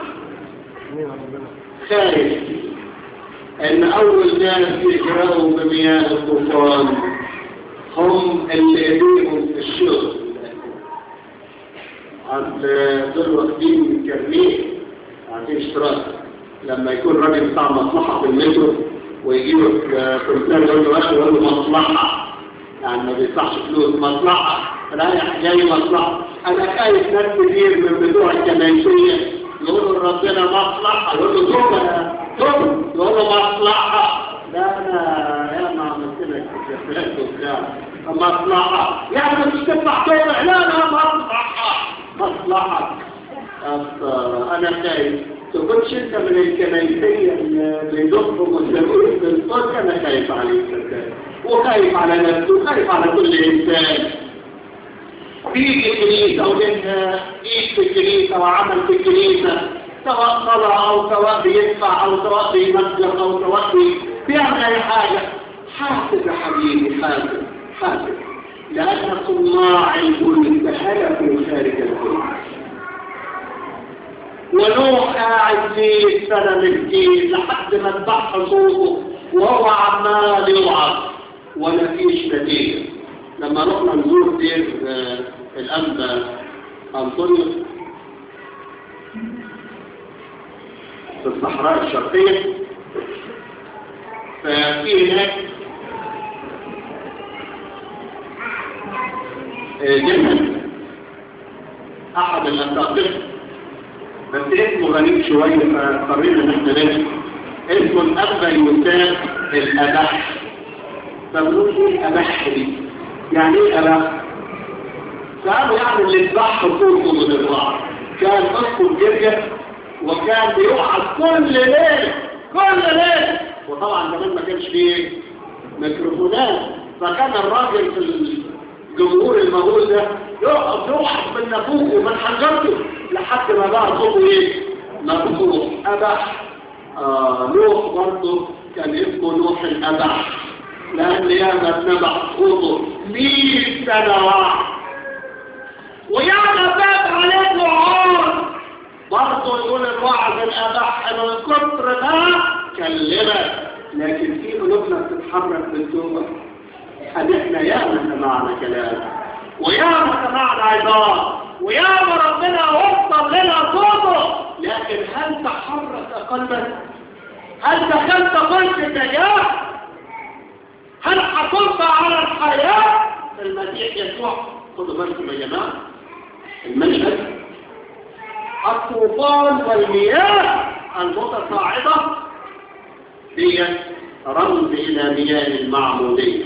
خايف ان اول ناس يجرأوا بمياه الطوفان هم اللي ايديهم في الشغل عند دول واخدين كرنيه عارفين اشتراك لما يكون راجل بتاع مصلحه في المترو ويجيبك كمثال يقول له اخي يقول له مصلحه يعني ما بيدفعش فلوس مصلحه رايح جاي مصلحه انا خايف ناس كتير من بتوع الكنايسيه يقولوا ربنا مصلحه يقول له توبه توبه يقول له مصلحه لا انا يا ما عملت لك استفلات وبتاع مصلحه يعني مش تدفع توبه لا لا مصلحه مصلحه انا خايف تكونش انت من الكنايسية اللي يضخوا مسلمين في الصوت انا خايف عليك صدقني وخايف على نفسه وخايف على كل انسان بيجي الكنيسة ولنا ايد في الكنيسة وعمل في الكنيسة سواء صلاة او سواء بيدفع او سواء بيمثل او سواء بيعمل اي حاجة حاسب يا حبيبي حاسب حاسب لأن صناع الفلك هلكوا خارج الفلك ونوح قاعد فيه سنة مسكين لحد ما اتبع صوته وهو عمال يوعظ ولا فيش نتيجة لما رحنا نزور دير الأنبا أنطونيوس في الصحراء الشرقية ففي هناك جبل أحد الأساقفة بس اسمه غريب شوية فاضطرينا ان احنا نمشي اسمه الأب يسام الأبح فبنقول ايه الأبح دي؟ يعني ايه أبح؟ كانوا يعني اللي ذبحوا فوقه من الرعب كان أسكن جرجة وكان بيوعد كل ليل كل ليل وطبعا زمان ما كانش فيه ميكروفونات فكان الراجل في الجمهور المهول ده يقعد يوعد من نافوخه ومن حجرته لحد ما بقى صوته ايه مفتوح أبح آه نوح برضه كان اسمه نوح الأبح لأن ياما اتنبع صوته مئة سنة واحد وياما فات عليه وعار برضه يقول الوعظ الأبح من كتر ما كلمت لكن في قلوبنا بتتحرك بالتوبة احنا ياما سمعنا كلام وياما سمعنا عظام وياما ربنا وصل لنا صوته لكن هل تحرك قلبك هل دخلت قلب النجاح هل حصلت على الحياة المسيح يسوع خذوا بالكم يا جماعة المشهد الطوفان والمياه المتصاعدة هي رمز إلى مياه المعمودية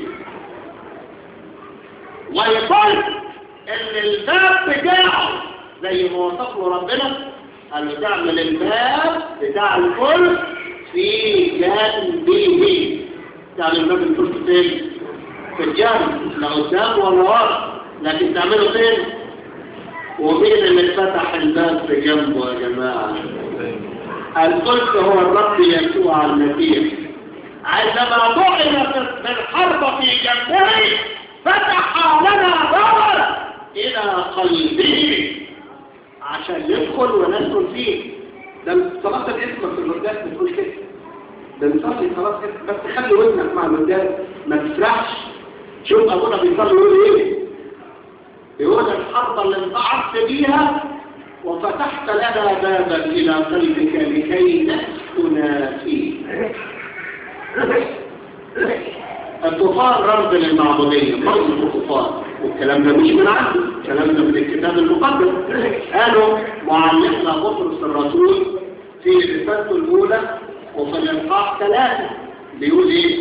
ويقول ان الباب بتاعه زي ما وصف له ربنا قال له تعمل الباب بتاع الكل في جنبه تعمل الباب الكل فين في الجنب لا قدام ولا ورا لكن تعمله فين ومين اللي فتح الباب في جنبه يا جماعه القدس هو الرب يسوع المسيح عندما طعن في الحرب في جنبه فتح لنا بابا الى قلبه عشان يدخل ونسكن فيه ده صلاة الاسم في الرداد بتقول كده ده نصلي خلاص كده بس خلي ودنك مع الرداد ما تسرحش شوف ابونا بيصلي يقول ايه يقول الحرب اللي انطعت بيها وفتحت لنا بابا الى قلبك لكي نسكن فيه الطوفان رمز للمعبودية مرض الطوفان والكلام ده مش من عنده الكلام ده من الكتاب المقدس قالوا معلمنا بطرس الرسول في رسالته الأولى وفي الإلقاء ثلاثة بيقول إيه؟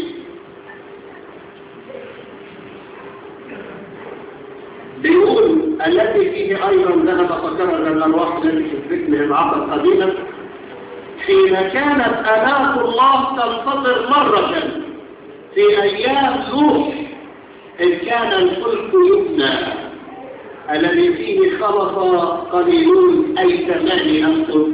بيقول التي فيه أيضا ذهب فكرر الأرواح التي في الذكر العقل قديما حين كانت آلاف الله تنتظر مرة في أيام نوح إذ كان الفلك يبنى الذي فيه خلص قليلون أي ثماني أنفس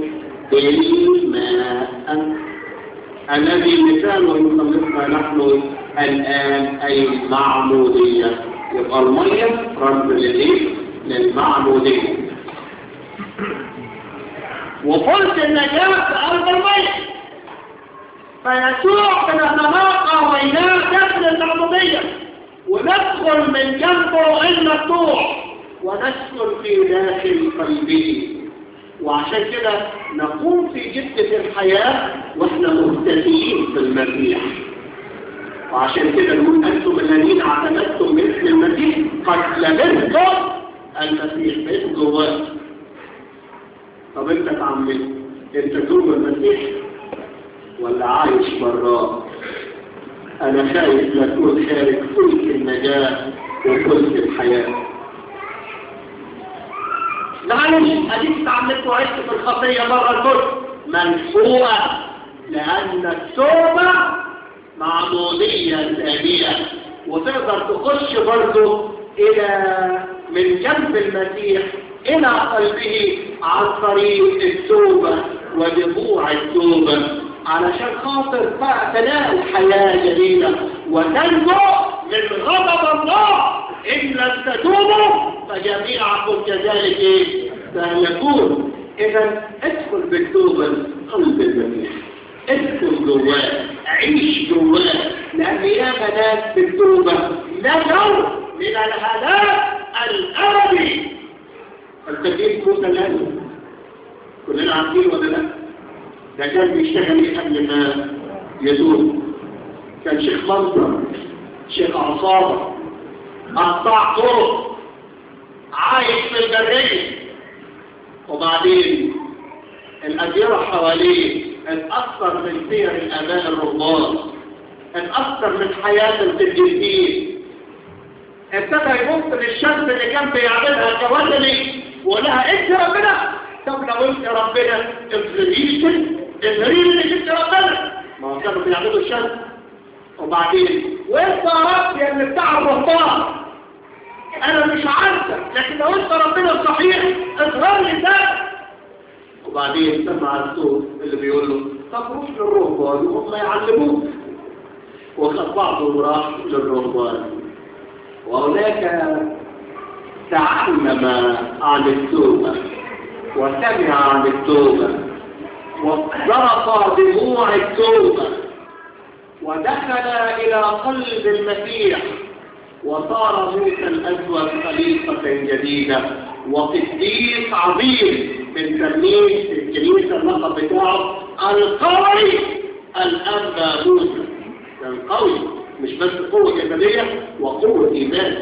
بالماء الذي مثاله يخلصنا نحن الآن أي معمودية يبقى المية رمز للإيه؟ للمعمودية وقلت النجاة في أرض المية فيسوع بنتلاقى ويناه داخل المعمودية وندخل من جنبه المفتوح وندخل في داخل قلبه وعشان كده نقوم في جدة الحياة واحنا مهتدين في المسيح وعشان كده نقول أنتم الذين اعتمدتم باسم المسيح قد لبستم المسيح باسم جواه طب انت تعمل انت جوه المسيح ولا عايش براه انا خايف لا تكون خارج فلك النجاة وفلك الحياة معلش اديك تعملت وعشت في الخطية مرة الكل منفوقة لان التوبة معمودية ثانية وتقدر تخش برضه الى من جنب المسيح الى قلبه عن طريق التوبة ودموع التوبة علشان خاطر تنال حياة جديدة وتنجو من غضب الله إن لم تتوبوا فجميعكم كذلك إيه؟ سيكون إذا ادخل بالتوبة قلب المسيح ادخل جواه عيش جواه لأن يا بنات بالتوبة نجوا من الهلاك الأبدي التكليف موسى الآن كلنا عارفين ولا لا؟ ده كان بيشتغل ايه قبل ما يدور كان شيخ منصر شيخ عصابة قطاع طرق عايش في البرية وبعدين الأجيرة حواليه اتأثر من سير الأمان الرهبان اتأثر من حياة التجديدين ابتدى يبص للشمس اللي كان بيعملها كوثني ولها انت ربنا طب لو انت ربنا افريش افريش انك انت ربنا ما هو كانوا بيعملوا الشمس وبعدين وانت يا رب يا اللي بتاع الرهبان انا مش عارفه لكن لو انت ربنا صحيح اظهر لي ده وبعدين سمع الصوت اللي بيقول له طب روح للرهبان وهم يعلموك وخد بعضهم راح للرهبان وهناك تعلم عن التوبة وسمع عن التوبة وضرب دموع التوبة ودخل إلى قلب المسيح وصار موسى الأسود خليفة جديدة وقديس عظيم بنسميه في الكنيسة اللقب بتاعه القوي الأنبا موسى كان قوي مش بس قوة جسدية وقوة إيمان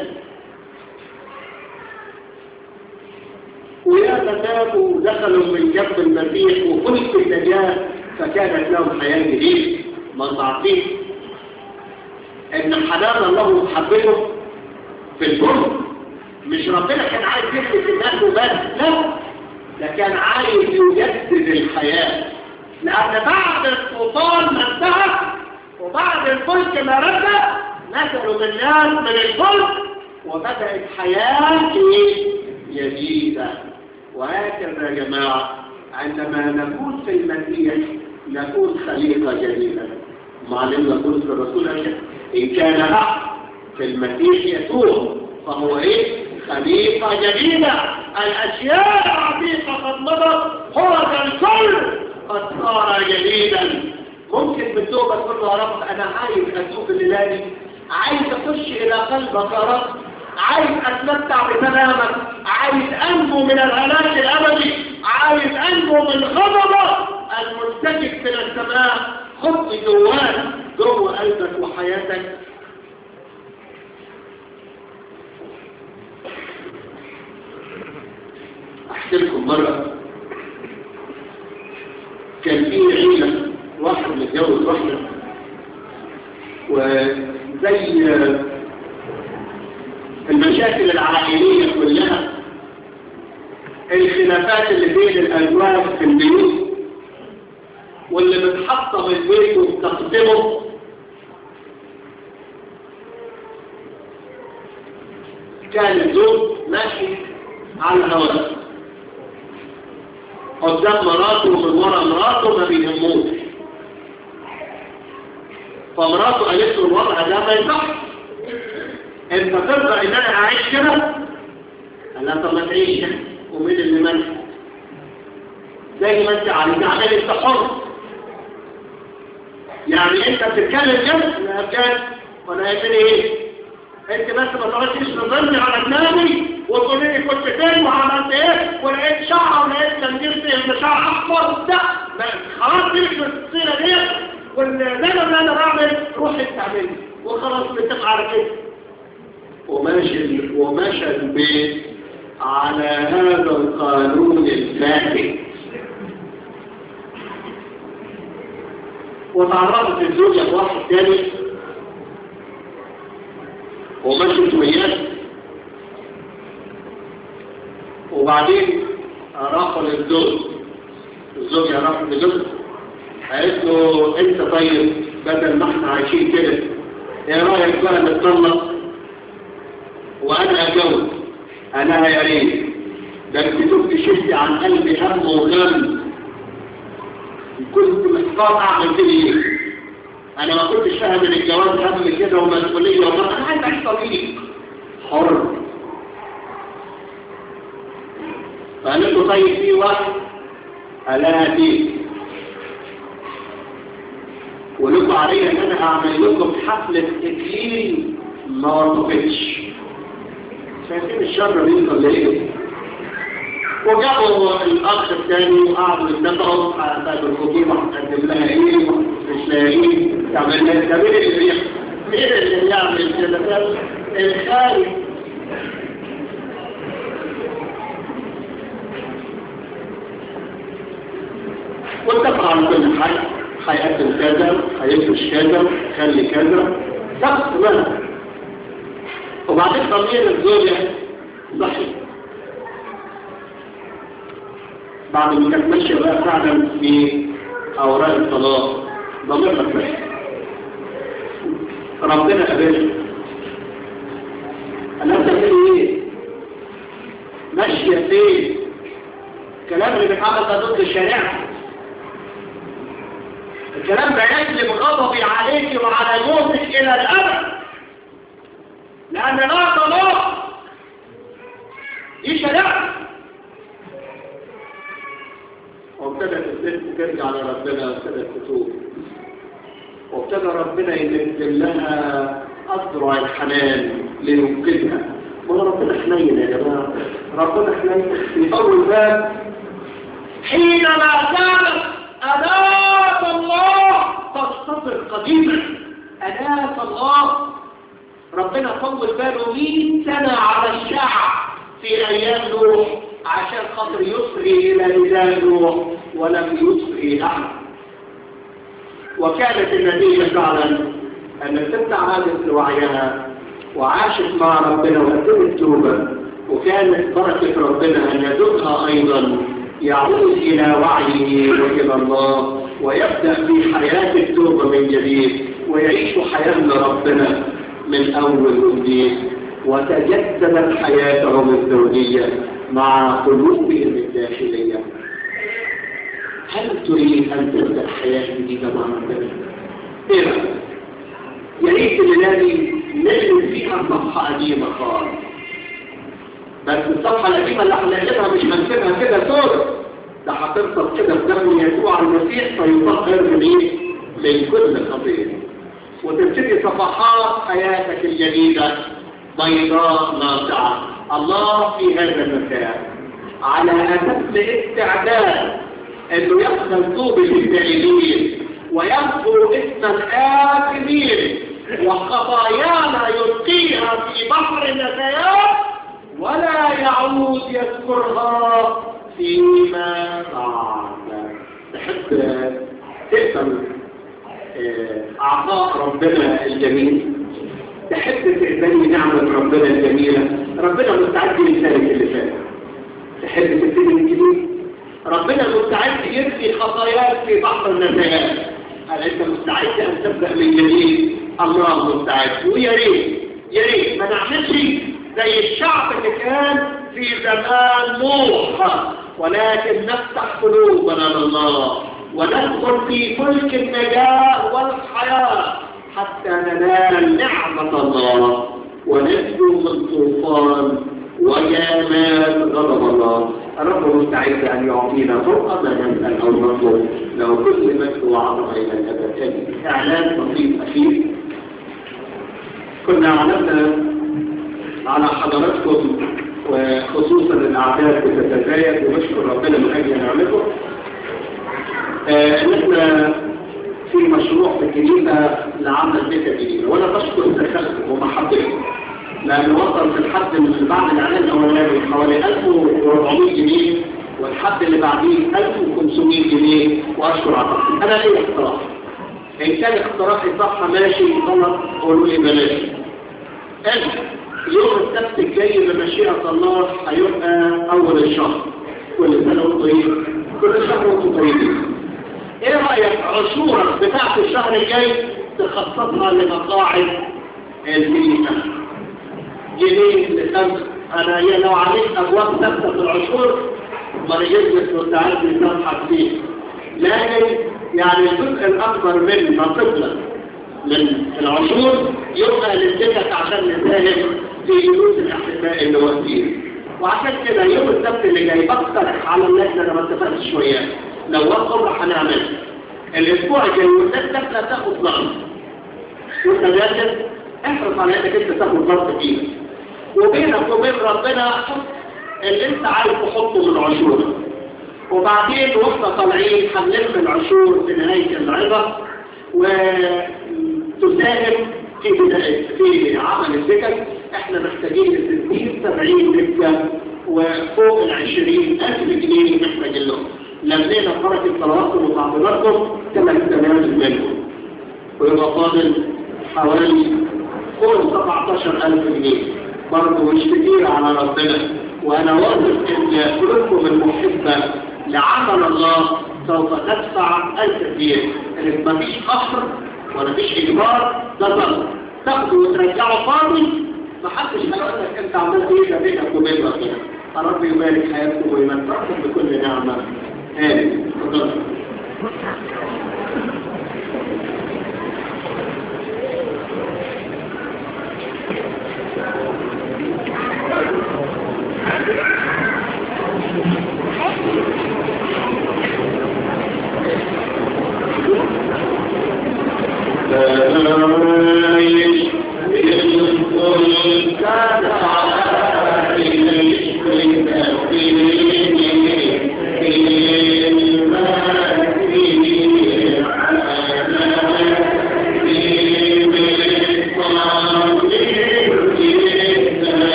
ويا تابوا دخلوا من جنب المسيح وكل النجاة فكانت لهم حياة جديدة ما تعطيه ان حنان الله ومحبته في الكل مش ربنا كان عايز يخلق الناس وبس لا ده كان عايز يجدد الحياة لأن بعد الطوفان ما انتهى وبعد الفلك ما رجع نزلوا الناس من الفلك وبدأت حياة جديدة وهكذا يا جماعة عندما نكون في المسيح نكون خليقة جديدة معلم نقول في الرسول إن كان حق في المسيح يسوع فهو إيه؟ خليقة جديدة الأشياء العتيقة قد مضت هو الكل قد صار جديدا ممكن بالتوبة تقول له يا رب أنا عايز أتوب الليلة عايز أخش إلى قلبك يا رب عايز أتمتع بسلامك عايز أنجو من الهلاك الأبدي عايز أنجو من غضبك المنتجك من السماء خط جواك جوه قلبك وحياتك احكي لكم مرة كان في عيلة واحد متجوز واحدة وزي المشاكل العائلية كلها الخلافات اللي بين الأزواج في البيوت واللي بتحطم البيت وبتقدمه كان الزوج ماشي على الهواء قدام مراته ومن ورا مراته ما بيهموش فمراته قالت له الوضع ده ما ينفعش انت ترضى ان انا اعيش كده قال لها طب ما تعيش كده ومين اللي منع زي ما انت عايز اعمل انت حر يعني انت بتتكلم جد لا بجد وانا هيفني ايه انت بس ما تقعدش تظني على دماغي وتقول لي كنت فين وعملت ايه ولقيت شعر ولقيت تنجير في شعر احمر ده خلاص دي مش الصيره دي والزمن اللي انا بعمل روح انت اعمله وخلاص نتفق على كده وماشي ومشى البيت على هذا القانون الفاسد وتعرفت الزوجة بواحد تاني ومشيت وياه وبعدين راحوا للزوج الزوج راح لزوجته قالت له انت طيب بدل ما احنا عايشين كده ايه رايك بقى نتطلق وانا اتجوز انا يا ريت ده انت كنت شفتي عن قلبي هم وغم كنت محتار اعمل كده ايه انا ما كنتش فاهم ان الجواز هم كده ومسؤوليه وما انا عايز اعيش طبيعي حر فقالت له طيب في واحد قالها دي ولكم عليا ان انا هعمل لكم حفلة اكليل ما وقفتش شايفين الشر دي ولا ايه وجابوا الاخ الثاني وقعدوا يتنبهوا على باب الخطوبه قدم لها ايه مش لاقيين تعمل لها ده مين اللي مين اللي يعمل كده ده الخالق واتفق على كل حاجه هيقدم كذا هيفرش كذا خلي كذا شخص ما وبعدين ضمير الزوجة صحي بعد ما كانت ماشية بقى فعلا في أوراق الطلاق ضميرها صحي ربنا قبلها أنا بتعملي إيه؟ ماشية فين؟ الكلام اللي بيتعمل ده ضد الشريعة الكلام ده يجلب غضبي عليك وعلى موتك إلى الأبد لأن لا طلاق دي شريعة وابتدت الست ترجع لربنا وابتدت تتوب وابتدى ربنا ينزل لها أسرع الحنان لينقذها ما ربنا حنين يا جماعة ربنا حنين في أول باب حينما كانت أناة الله تستطر قديما أناة الله ربنا طول باله 100 سنة على الشعب في أيام نوح عشان خاطر يسري إلى نداء نوح ولم يسري أحد وكانت النتيجة فعلا أن الست عادت لوعيها وعاشت مع ربنا وقدمت توبة وكانت بركة ربنا أن يدرها أيضا يعود إلى وعيه وإلى الله ويبدأ في حياة التوبة من جديد ويعيش حياة ربنا من أول وجديد وتجددت حياتهم الزوجية مع قلوبهم الداخلية هل تريد أن تبدأ حياة جديدة مع ربنا؟ إيه رأيك؟ يا ريت الليالي نجد فيها صفحة قديمة خالص بس الصفحة القديمة اللي هنقلبها مش هنسيبها كده سورة ده هترصد كده في دم يسوع المسيح فيطهر من ايه؟ من كل خطيئة وتبتدي صفحات حياتك الجديدة بيضاء ناصعة الله في هذا المكان على أساس استعداد انه يقبل توبة التائبين ويغفر اسم الآثمين وخطايانا يلقيها في بحر النسيات ولا يعود يذكرها فيما بعد تحب تقبل أعطاء ربنا الجميل تحب تقبلي نعمة ربنا الجميلة ربنا مستعد ينسالك اللي فات تحب تبتدي من جديد ربنا مستعد يرسي خطاياك في بحر النسيات هل انت مستعد ان تبدا من جديد الله مستعد ويا ريت يا ريت ما نعملش زي الشعب اللي كان في زمان نوح ولكن نفتح قلوبنا لله وندخل في فلك النجاة والحياة حتى ننال نعمة الله وننجو من طوفان وجمال غضب الله الرب مستعد أن يعطينا فرقة لا نسأل أو نطلب لو كل مجد وعظمة إلى الأبد إعلان بسيط أخير كنا علمنا على حضراتكم وخصوصا الأعداد بتتزايد ونشكر ربنا من أجل نعمته ان احنا في مشروع في الكنيسة لعمل بيت الجديدة وانا بشكر دخلكم ومحبتكم لان وصل في الحد من بعد الاعلان الاولاني حوالي 1400 جنيه والحد اللي بعديه 1500 جنيه واشكر عطاكم انا ليه اقتراح ان كان اقتراحي صح ماشي غلط قولوا لي بلاش انا يوم السبت الجاي بمشيئة الله هيبقى اول الشهر كل سنة وانتم طيبين كل شهر وانتم طيبين ايه رأيك عشورة بتاعت الشهر الجاي تخصصها لمقاعد الكنيسة جنيه لخمس انا لو عليك ابواب ثابتة في العشور ما نجدش مستعد لصفحة فيه لكن يعني الجزء الاكبر من ما تطلع من العشور يبقى للدكك عشان نساهم في جلوس الاحتفاء اللي واقفين وعشان كده يوم السبت اللي جاي بقترح على اللجنه انا ما اتفقتش شويه لو وقت عمر هنعمل الاسبوع الجاي والناس داخله تاخد ضغط وانت داخل احرص على انك انت تاخد ضغط فيه وبينك وبين ربنا حط اللي انت عايز تحطه من عشور وبعدين واحنا طالعين هنلم العشور في نهايه العظه وتساهم في بداية في عمل السكك احنا محتاجين لتسجيل 70 دكة وفوق ال 20 ألف جنيه محتاج لهم لمينا بركة صلواتكم وتعبيراتكم كما استمرت منهم ويبقى فاضل حوالي فوق 17000 جنيه برضه مش كتير على ربنا وانا واثق ان قلوبكم المحبه لعمل الله سوف تدفع الكثير ان مفيش قصر ولا فيش اجبار ده ضرب تاخده وترجعه فاضي محدش هيقول لك انت عملت ايه ده بينك وبين ربنا الرب يبارك حياتكم ويمتعكم بكل نعمه امين تفضل Thank you.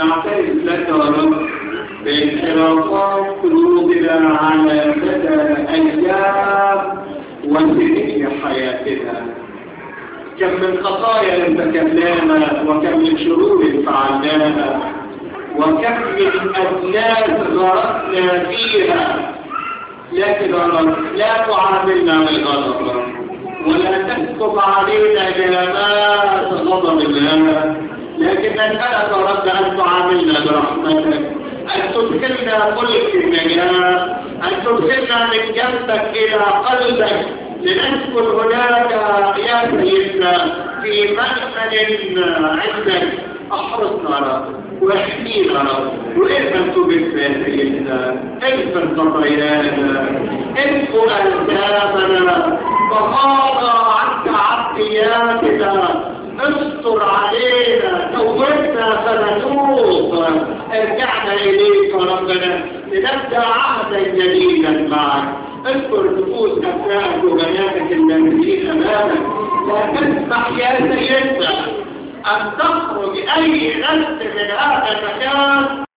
نعترف لك يا رب بانحرافات قلوبنا على مدى أيام وسنين حياتنا كم من خطايا ارتكبناها وكم من شرور فعلناها وكم من أجناس غرقنا فيها لكن رب لا تعاملنا بالغضب ولا تسكب علينا جنات غضب الله لكن نسألك رب أن تعاملنا برحمتك أن تدخلنا ملك النجاة أن تدخلنا من جنبك إلى قلبك لنسكن هناك يا سيدنا في مأمن عندك احرصنا رب واحمينا رب وإذن تبت يا سيدنا اغفر خطايانا انفو ألزامنا تغاضى عنك عطياتنا استر علينا توبتنا فنتوب ارجعنا إليك ربنا لنبدأ عهدا جديدا معك اذكر نفوس أبنائك وبناتك النازلين أمامك لا تسمح يا سيدنا أن تخرج أي نفس من هذا المكان